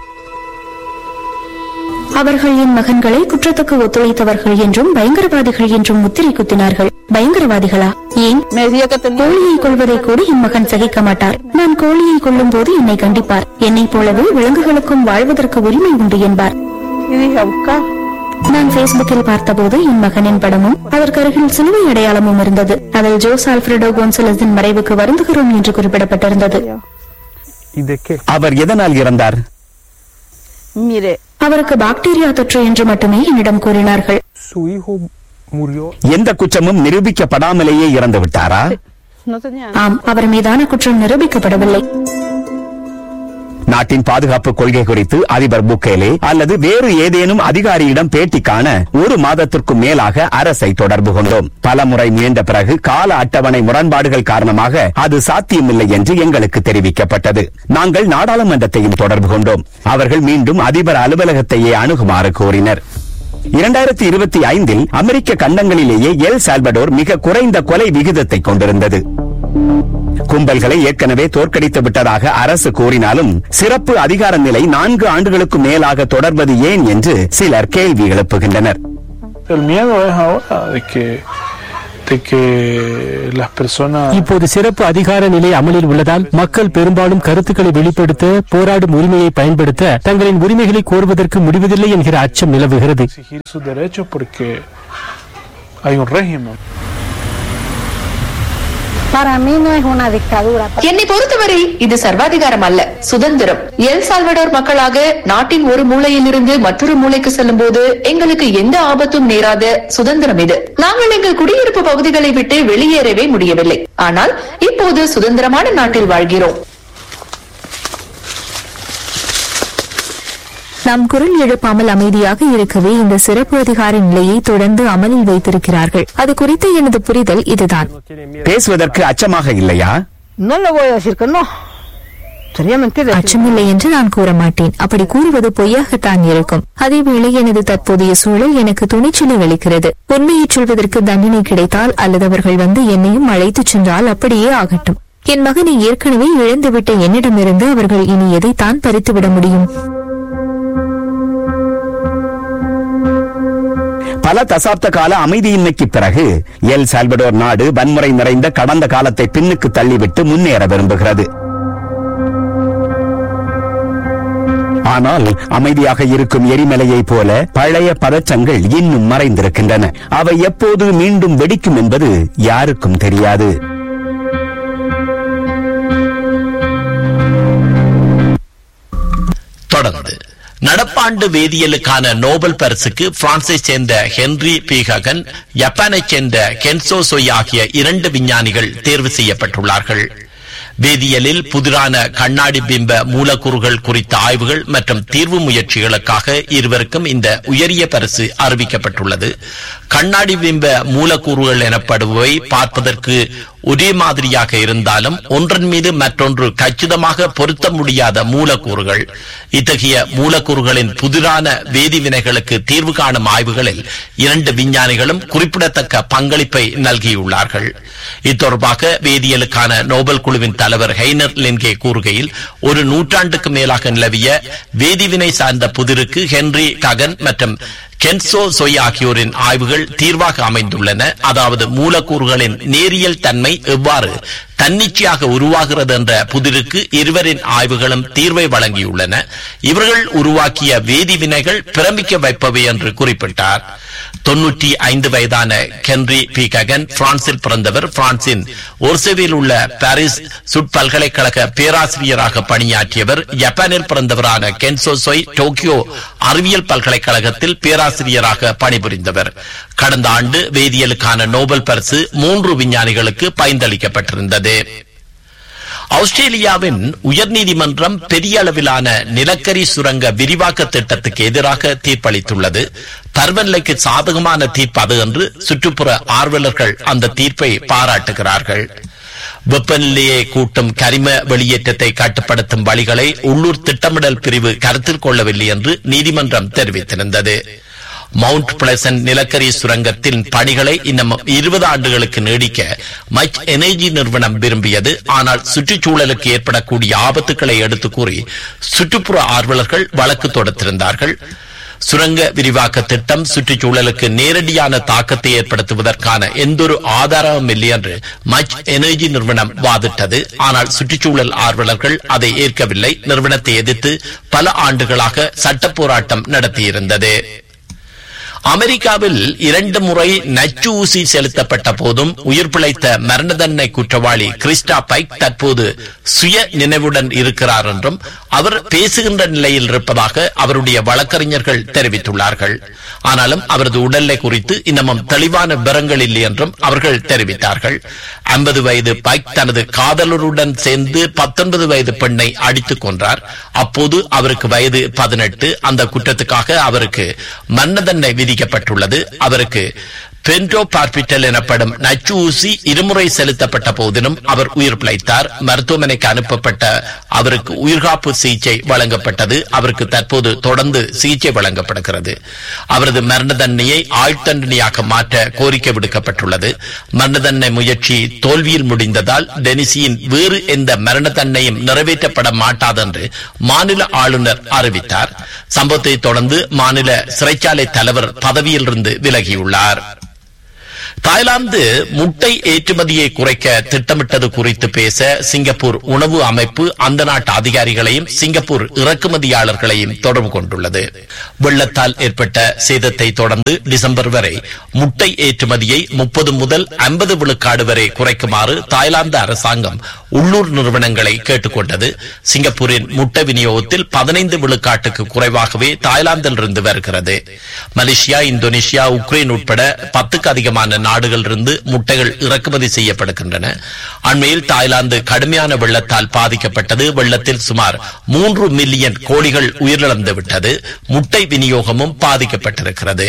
அவர்கள் என் மகன்களை குற்றத்துக்கு ஒத்துழைத்தவர்கள் என்றும் பயங்கரவாதிகள் என்றும் முத்திரை குத்தினார்கள் பயங்கரவாதிகளா ஏன் கோழியை கொள்வதை கூட என் மகன் சகிக்க மாட்டார் நான் கோழியை கொள்ளும் போது என்னை கண்டிப்பார் என்னைப் போலவே விலங்குகளுக்கும் வாழ்வதற்கு உரிமை உண்டு என்பார் நான் பேஸ்புக்கில் பார்த்தபோது என் மகனின் படமும் அதற்கு அருகில் சிலுவை அடையாளமும் இருந்தது அதில் ஜோஸ் ஆல்ஃபிரடோ கோன்சலஸின் மறைவுக்கு வருந்துகிறோம் என்று குறிப்பிடப்பட்டிருந்தது அவர் எதனால் இறந்தார் அவருக்கு பாக்டீரியா தொற்று என்று மட்டுமே என்னிடம் கூறினார்கள் எந்த குற்றமும் நிரூபிக்கப்படாமலேயே இறந்து விட்டாரா ஆம் அவர் மீதான குற்றம் நிரூபிக்கப்படவில்லை நாட்டின் பாதுகாப்பு கொள்கை குறித்து அதிபர் புக்கேலே அல்லது வேறு ஏதேனும் அதிகாரியிடம் பேட்டி காண ஒரு மாதத்திற்கும் மேலாக அரசை தொடர்பு கொண்டோம் பல முறை முயன்ற பிறகு கால அட்டவணை முரண்பாடுகள் காரணமாக அது சாத்தியமில்லை என்று எங்களுக்கு தெரிவிக்கப்பட்டது நாங்கள் நாடாளுமன்றத்தையும் தொடர்பு கொண்டோம் அவர்கள் மீண்டும் அதிபர் அலுவலகத்தையே அணுகுமாறு கோரினர் இரண்டாயிரத்தி இருபத்தி ஐந்தில் அமெரிக்க கண்டங்களிலேயே எல் சால்வடோர் மிக குறைந்த கொலை விகிதத்தை கொண்டிருந்தது கும்பல்களை ஏற்கனவே தோற்கடித்து விட்டதாக அரசு கூறினாலும் சிறப்பு அதிகார நிலை நான்கு ஆண்டுகளுக்கு மேலாக தொடர்வது ஏன் என்று சிலர் கேள்வி எழுப்புகின்றனர் El miedo es ahora de que, de que las personas... இப்போது சிறப்பு அதிகார நிலை அமலில் உள்ளதால் மக்கள் பெரும்பாலும் கருத்துக்களை வெளிப்படுத்த போராடும் உரிமையை பயன்படுத்த தங்களின் உரிமைகளை கோருவதற்கு முடிவதில்லை என்கிற அச்சம் நிலவுகிறது exigir sus derechos porque hay un régimen. Para mí no es una dictadura. என்னை பொறுத்தவரை இது சர்வாதிகாரம் அல்ல சுதந்திரம் எல் சால்வடோர் மக்களாக நாட்டின் ஒரு மூலையில் இருந்து மற்றொரு மூலைக்கு செல்லும் போது எங்களுக்கு எந்த ஆபத்தும் நேராத சுதந்திரம் இது நாங்கள் எங்கள் குடியிருப்பு பகுதிகளை விட்டு வெளியேறவே முடியவில்லை ஆனால் இப்போது சுதந்திரமான நாட்டில் வாழ்கிறோம் நாம் குரல் எழுப்பாமல் அமைதியாக இருக்கவே இந்த சிறப்பு அதிகார நிலையை தொடர்ந்து அமலில் வைத்திருக்கிறார்கள் அது குறித்த எனது புரிதல் இதுதான் பேசுவதற்கு அச்சமாக இல்லையா No le voy a decir que no. Sería mentira. அச்சமில்லை என்று நான் கூற மாட்டேன் அப்படி கூறுவது பொய்யாகத்தான் இருக்கும் அதேவேளை எனது தற்போதைய சூழல் எனக்கு துணிச்சலை அளிக்கிறது உண்மையைச் சொல்வதற்கு தண்டனை கிடைத்தால் அல்லது அவர்கள் வந்து என்னையும் அழைத்துச் சென்றால் அப்படியே ஆகட்டும் என் மகனை ஏற்கனவே இழந்துவிட்ட என்னிடமிருந்து அவர்கள் இனி எதைத்தான் பறித்துவிட முடியும் பல தசாப்த கால அமைதியின்மைக்கு பிறகு எல் சால்வடோர் நாடு வன்முறை நிறைந்த கடந்த காலத்தை பின்னுக்கு தள்ளிவிட்டு முன்னேற விரும்புகிறது ஆனால் அமைதியாக இருக்கும் எரிமலையைப் போல பழைய பதற்றங்கள் இன்னும் மறைந்திருக்கின்றன அவை எப்போது மீண்டும் வெடிக்கும் என்பது யாருக்கும் தெரியாது தொடர்ந்து நடப்பாண்டு வேதியியலுக்கான நோபல் பரிசுக்கு பிரான்சை சேர்ந்த ஹென்றி பீககன் ஜப்பானைச் சேர்ந்த கென்சோ சொய் ஆகிய இரண்டு விஞ்ஞானிகள் தேர்வு செய்யப்பட்டுள்ளார்கள் வேதியியலில் புதிரான கண்ணாடி பிம்ப மூலக்கூறுகள் குறித்த ஆய்வுகள் மற்றும் தீர்வு முயற்சிகளுக்காக இருவருக்கும் இந்த உயரிய பரிசு அறிவிக்கப்பட்டுள்ளது கண்ணாடி பிம்ப மூலக்கூறுகள் எனப்படுபவை பார்ப்பதற்கு ஒரே மாதிரியாக இருந்தாலும் ஒன்றன் மீது மற்றொன்று கச்சிதமாக பொருத்த முடியாத மூலக்கூறுகள் இத்தகைய மூலக்கூறுகளின் புதிரான வேதிவினைகளுக்கு தீர்வு காணும் ஆய்வுகளில் இரண்டு விஞ்ஞானிகளும் குறிப்பிடத்தக்க பங்களிப்பை நல்கியுள்ளார்கள் இத்தொடர்பாக வேதியியலுக்கான நோபல் குழுவின் தலைவர் ஹெய்னர் லின்கே கூறுகையில் ஒரு நூற்றாண்டுக்கு மேலாக நிலவிய வேதிவினை சார்ந்த புதிருக்கு ஹென்றி ககன் மற்றும் கென்சோ சொய் ஆகியோரின் ஆய்வுகள் தீர்வாக அமைந்துள்ளன அதாவது மூலக்கூறுகளின் நேரியல் தன்மை எவ்வாறு தன்னிச்சையாக உருவாகிறது என்ற புதிருக்கு இருவரின் ஆய்வுகளும் தீர்வை வழங்கியுள்ளன இவர்கள் உருவாக்கிய வேதிவினைகள் பிரமிக்க வைப்பவை என்று குறிப்பிட்டார் தொன்னூற்றி ஐந்து வயதான கென்ரி பி ககன் பிரான்சில் பிறந்தவர் பிரான்சின் ஒர்சேவில் உள்ள பாரிஸ் சுட் பல்கலைக்கழக பேராசிரியராக பணியாற்றியவர் ஜப்பானில் பிறந்தவரான கென்சோ சொய் டோக்கியோ அறிவியல் பல்கலைக்கழகத்தில் பேராசிரியராக பணிபுரிந்தவர் கடந்த ஆண்டு வேதியியலுக்கான நோபல் பரிசு மூன்று விஞ்ஞானிகளுக்கு பரிந்தளிக்கப்பட்டிருந்தது ஆஸ்திரேலியாவின் உயர்நீதிமன்றம் பெரிய அளவிலான நிலக்கரி சுரங்க விரிவாக்க திட்டத்துக்கு எதிராக தீர்ப்பளித்துள்ளது பருவநிலைக்கு சாதகமான தீர்ப்பு அது என்று சுற்றுப்புற ஆர்வலர்கள் அந்த தீர்ப்பை பாராட்டுகிறார்கள் வெப்பநிலையை கூட்டும் கரிம வெளியேற்றத்தை கட்டுப்படுத்தும் வழிகளை உள்ளூர் திட்டமிடல் பிரிவு கருத்தில் கொள்ளவில்லை என்று நீதிமன்றம் தெரிவித்திருந்தது மவுண்ட் பிளசன் நிலக்கரி சுரங்கத்தின் பணிகளை இன்னும் இருபது ஆண்டுகளுக்கு நீடிக்க மச் எனர்ஜி நிறுவனம் விரும்பியது ஆனால் சுற்றுச்சூழலுக்கு ஏற்படக்கூடிய ஆபத்துக்களை எடுத்து கூறி சுற்றுப்புற ஆர்வலர்கள் வழக்கு தொடுத்திருந்தார்கள் சுரங்க விரிவாக்க திட்டம் சுற்றுச்சூழலுக்கு நேரடியான தாக்கத்தை ஏற்படுத்துவதற்கான எந்தொரு ஆதாரமும் இல்லை என்று மச் எனர்ஜி நிறுவனம் வாதிட்டது ஆனால் சுற்றுச்சூழல் ஆர்வலர்கள் அதை ஏற்கவில்லை நிறுவனத்தை எதிர்த்து பல ஆண்டுகளாக சட்ட போராட்டம் நடத்தியிருந்தது அமெரிக்காவில் இரண்டு முறை நச்சு ஊசி செலுத்தப்பட்ட போதும் உயிர் பிழைத்த மரண தண்டனை குற்றவாளி கிறிஸ்டா பைக் தற்போது சுய நினைவுடன் இருக்கிறார் என்றும் அவர் பேசுகின்ற நிலையில் இருப்பதாக அவருடைய வழக்கறிஞர்கள் தெரிவித்துள்ளார்கள் ஆனாலும் அவரது உடல்நிலை குறித்து இன்னமும் தெளிவான விவரங்கள் இல்லை என்றும் அவர்கள் தெரிவித்தார்கள் ஐம்பது வயது பைக் தனது காதலருடன் சேர்ந்து பத்தொன்பது வயது பெண்ணை அடித்துக் கொன்றார் அப்போது அவருக்கு வயது பதினெட்டு அந்த குற்றத்துக்காக அவருக்கு மரண தண்டனை விதிக்கப்பட்டுள்ளது அவருக்கு பென்டோ பார்பிட்டல் எனப்படும் நச்சு ஊசி இருமுறை செலுத்தப்பட்ட போதிலும் அவர் உயிர் பிழைத்தார் மருத்துவமனைக்கு அனுப்பப்பட்ட அவருக்கு உயிர்காப்பு சிகிச்சை வழங்கப்பட்டது அவருக்கு தற்போது தொடர்ந்து சிகிச்சை வழங்கப்படுகிறது அவரது மரண தண்டனையை ஆழ்த்தண்டனையாக மாற்ற கோரிக்கை விடுக்கப்பட்டுள்ளது மரண தண்டனை முயற்சி தோல்வியில் முடிந்ததால் டெனிசியின் வேறு எந்த மரண தண்டனையும் நிறைவேற்றப்பட மாட்டாது என்று மாநில ஆளுநர் அறிவித்தார் சம்பவத்தை தொடர்ந்து மாநில சிறைச்சாலை தலைவர் பதவியிலிருந்து விலகியுள்ளார் தாய்லாந்து முட்டை ஏற்றுமதியை குறைக்க திட்டமிட்டது குறித்து பேச சிங்கப்பூர் உணவு அமைப்பு அந்த நாட்டு அதிகாரிகளையும் சிங்கப்பூர் இறக்குமதியாளர்களையும் தொடர்பு கொண்டுள்ளது வெள்ளத்தால் ஏற்பட்ட சேதத்தை தொடர்ந்து டிசம்பர் வரை முட்டை ஏற்றுமதியை முப்பது முதல் ஐம்பது விழுக்காடு வரை குறைக்குமாறு தாய்லாந்து அரசாங்கம் உள்ளூர் நிறுவனங்களை கேட்டுக்கொண்டது சிங்கப்பூரின் முட்டை விநியோகத்தில் பதினைந்து விழுக்காட்டுக்கு குறைவாகவே தாய்லாந்திலிருந்து வருகிறது மலேசியா இந்தோனேஷியா உக்ரைன் உட்பட பத்துக்கு அதிகமான நாடுகளிலிருந்து முட்டைகள் இறக்குமதி செய்யப்படுகின்றன அண்மையில் தாய்லாந்து கடுமையான வெள்ளத்தால் பாதிக்கப்பட்டது வெள்ளத்தில் சுமார் மூன்று மில்லியன் கோழிகள் உயிரிழந்து விட்டது முட்டை விநியோகமும் பாதிக்கப்பட்டிருக்கிறது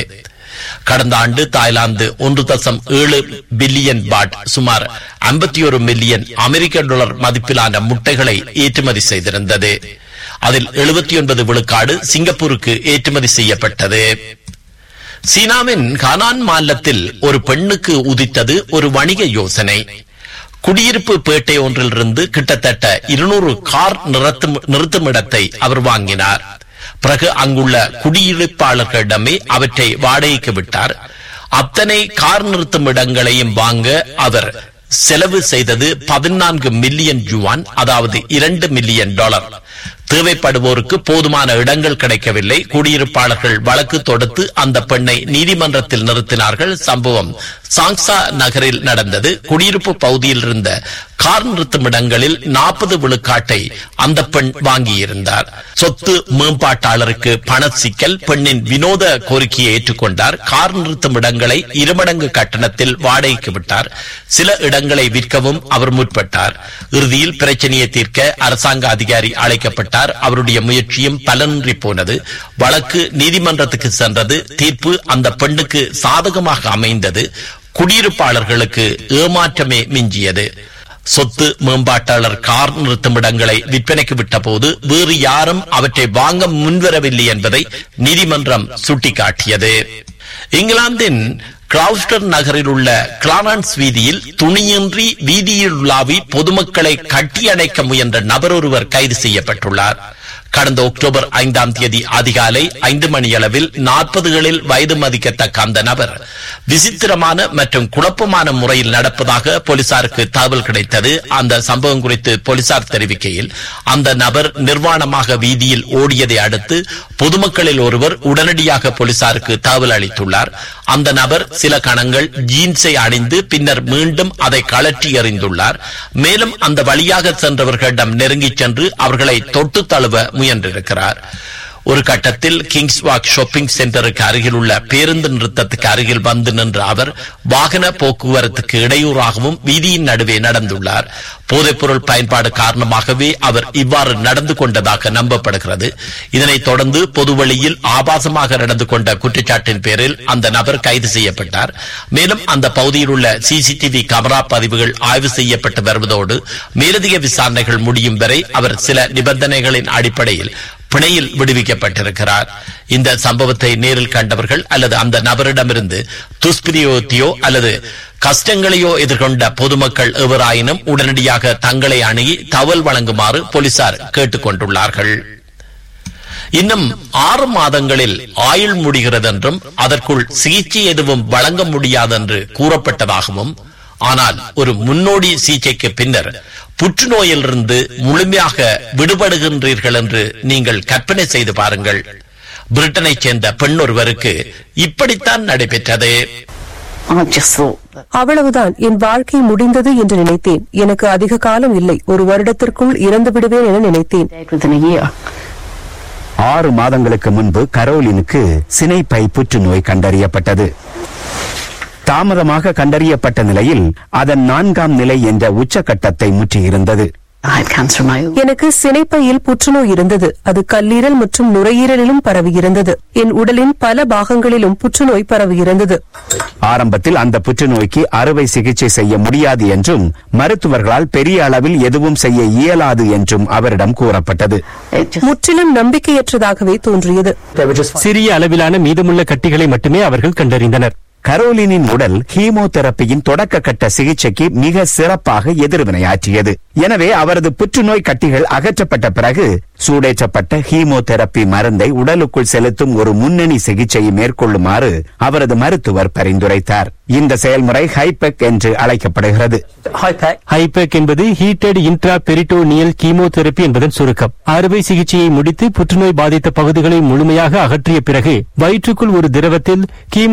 கடந்த ஆண்டு தாய்லாந்து ஒன்று தசம் ஏழு பில்லியன் பாட் சுமார் ஐம்பத்தி ஒரு மில்லியன் அமெரிக்க டாலர் மதிப்பிலான முட்டைகளை ஏற்றுமதி செய்திருந்தது அதில் எழுபத்தி ஒன்பது விழுக்காடு சிங்கப்பூருக்கு ஏற்றுமதி செய்யப்பட்டது சீனாவின் ஹனான் மாநிலத்தில் ஒரு பெண்ணுக்கு உதித்தது ஒரு வணிக யோசனை குடியிருப்பு பேட்டை ஒன்றிலிருந்து கிட்டத்தட்ட இருநூறு கார் நிறுத்தும் நிறுத்துமிடத்தை அவர் வாங்கினார் பிறகு அங்குள்ள குடியிருப்பாளர்களிடமே அவற்றை வாடகைக்கு விட்டார் அத்தனை கார் நிறுத்தும் இடங்களையும் வாங்க அவர் செலவு செய்தது பதினான்கு மில்லியன் யுவான் அதாவது இரண்டு மில்லியன் டாலர் தேவைப்படுவோருக்கு போதுமான இடங்கள் கிடைக்கவில்லை குடியிருப்பாளர்கள் வழக்கு தொடுத்து அந்த பெண்ணை நீதிமன்றத்தில் நிறுத்தினார்கள் சம்பவம் சாங்சா நகரில் நடந்தது குடியிருப்பு பகுதியில் இருந்த கார் நிறுத்தும் இடங்களில் நாற்பது விழுக்காட்டை அந்த பெண் வாங்கியிருந்தார் சொத்து மேம்பாட்டாளருக்கு பண சிக்கல் பெண்ணின் வினோத கோரிக்கையை ஏற்றுக்கொண்டார் கார் நிறுத்தும் இடங்களை இருமடங்கு கட்டணத்தில் வாடகைக்கு விட்டார் சில இடங்களை விற்கவும் அவர் முற்பட்டார் இறுதியில் பிரச்சனையை தீர்க்க அரசாங்க அதிகாரி அழைக்கப்பட்டார் அவருடைய முயற்சியும் பலனின்றி போனது வழக்கு நீதிமன்றத்துக்கு சென்றது தீர்ப்பு அந்த பெண்ணுக்கு சாதகமாக அமைந்தது குடியிருப்பாளர்களுக்கு ஏமாற்றமே மிஞ்சியது சொத்து மேம்பாட்டாளர் கார் நிறுத்தும் இடங்களை விற்பனைக்கு விட்டபோது வேறு யாரும் அவற்றை வாங்க முன்வரவில்லை என்பதை நீதிமன்றம் சுட்டிக்காட்டியது இங்கிலாந்தின் கிளவுஸ்டர் நகரில் உள்ள கிளாரன்ஸ் வீதியில் துணியின்றி வீதியில் உலாவி பொதுமக்களை கட்டியணைக்க முயன்ற நபர் ஒருவர் கைது செய்யப்பட்டுள்ளார் கடந்த அக்டோபர் ஐந்தாம் தேதி அதிகாலை ஐந்து மணியளவில் நாற்பதுகளில் வயது மதிக்கத்தக்க அந்த நபர் விசித்திரமான மற்றும் குழப்பமான முறையில் நடப்பதாக போலீசாருக்கு தகவல் கிடைத்தது அந்த சம்பவம் குறித்து போலீசார் தெரிவிக்கையில் அந்த நபர் நிர்வாணமாக வீதியில் ஓடியதை அடுத்து பொதுமக்களில் ஒருவர் உடனடியாக போலீசாருக்கு தகவல் அளித்துள்ளார் அந்த நபர் சில கணங்கள் ஜீன்ஸை அணிந்து பின்னர் மீண்டும் அதை கழற்றி எறிந்துள்ளார் மேலும் அந்த வழியாக சென்றவர்களிடம் நெருங்கிச் சென்று அவர்களை தொட்டு தழுவ முயன்றிருக்கிறார் ஒரு கட்டத்தில் கிங்ஸ் வாக் ஷாப்பிங் சென்டருக்கு அருகில் உள்ள பேருந்து நிறுத்தத்துக்கு அருகில் வந்து நின்ற அவர் வாகன போக்குவரத்துக்கு இடையூறாகவும் வீதியின் நடுவே நடந்துள்ளார் போதைப்பொருள் பயன்பாடு காரணமாகவே அவர் இவ்வாறு நடந்து கொண்டதாக நம்பப்படுகிறது இதனைத் தொடர்ந்து பொதுவழியில் ஆபாசமாக நடந்து கொண்ட குற்றச்சாட்டின் பேரில் அந்த நபர் கைது செய்யப்பட்டார் மேலும் அந்த பகுதியில் உள்ள சிசிடிவி கேமரா பதிவுகள் ஆய்வு செய்யப்பட்டு வருவதோடு மேலதிக விசாரணைகள் முடியும் வரை அவர் சில நிபந்தனைகளின் அடிப்படையில் பிணையில் விடுவிக்கப்பட்டிருக்கிறார் இந்த சம்பவத்தை நேரில் கண்டவர்கள் அல்லது அந்த நபரிடமிருந்து துஷ்பிரயோகத்தையோ அல்லது கஷ்டங்களையோ எதிர்கொண்ட பொதுமக்கள் எவராயினும் உடனடியாக தங்களை அணுகி தகவல் வழங்குமாறு போலீசார் கேட்டுக் கொண்டுள்ளார்கள் இன்னும் ஆறு மாதங்களில் ஆயுள் முடிகிறது என்றும் அதற்குள் சிகிச்சை எதுவும் வழங்க முடியாதென்று கூறப்பட்டதாகவும் ஆனால் ஒரு முன்னோடி சிகிச்சைக்கு பின்னர் புற்றுநோயிலிருந்து முழுமையாக விடுபடுகின்றீர்கள் என்று நீங்கள் கற்பனை செய்து பாருங்கள் பிரிட்டனைச் சேர்ந்த பெண் ஒருவருக்கு இப்படித்தான் நடைபெற்றது அவ்வளவுதான் என் வாழ்க்கை முடிந்தது என்று நினைத்தேன் எனக்கு அதிக காலம் இல்லை ஒரு வருடத்திற்குள் இறந்து விடுவேன் என நினைத்தேன் ஆறு மாதங்களுக்கு முன்பு கரோலினுக்கு சினைப்பை புற்றுநோய் கண்டறியப்பட்டது தாமதமாக கண்டறியப்பட்ட நிலையில் அதன் நான்காம் நிலை என்ற உச்சக்கட்டத்தை முற்றியிருந்தது எனக்கு சினைப்பையில் புற்றுநோய் இருந்தது அது கல்லீரல் மற்றும் நுரையீரலிலும் பரவியிருந்தது என் உடலின் பல பாகங்களிலும் புற்றுநோய் பரவியிருந்தது ஆரம்பத்தில் அந்த புற்றுநோய்க்கு அறுவை சிகிச்சை செய்ய முடியாது என்றும் மருத்துவர்களால் பெரிய அளவில் எதுவும் செய்ய இயலாது என்றும் அவரிடம் கூறப்பட்டது முற்றிலும் நம்பிக்கையற்றதாகவே தோன்றியது சிறிய அளவிலான மீதமுள்ள கட்டிகளை மட்டுமே அவர்கள் கண்டறிந்தனர் கரோலினின் உடல் ஹீமோதெரப்பியின் தொடக்க கட்ட சிகிச்சைக்கு மிக சிறப்பாக எதிர்வினையாற்றியது எனவே அவரது புற்றுநோய் கட்டிகள் அகற்றப்பட்ட பிறகு சூடேற்றப்பட்ட ஹீமோதெரப்பி மருந்தை உடலுக்குள் செலுத்தும் ஒரு முன்னணி சிகிச்சையை மேற்கொள்ளுமாறு அவரது மருத்துவர் பரிந்துரைத்தார் இந்த செயல்முறை ஹைபெக் என்று அழைக்கப்படுகிறது ஹைபெக் என்பது ஹீட்டட் இன்ட்ரா பெரிட்டோனியல் கீமோதெரபி என்பதன் சுருக்கம் அறுவை சிகிச்சையை முடித்து புற்றுநோய் பாதித்த பகுதிகளை முழுமையாக அகற்றிய பிறகு வயிற்றுக்குள் ஒரு திரவத்தில் கீமோ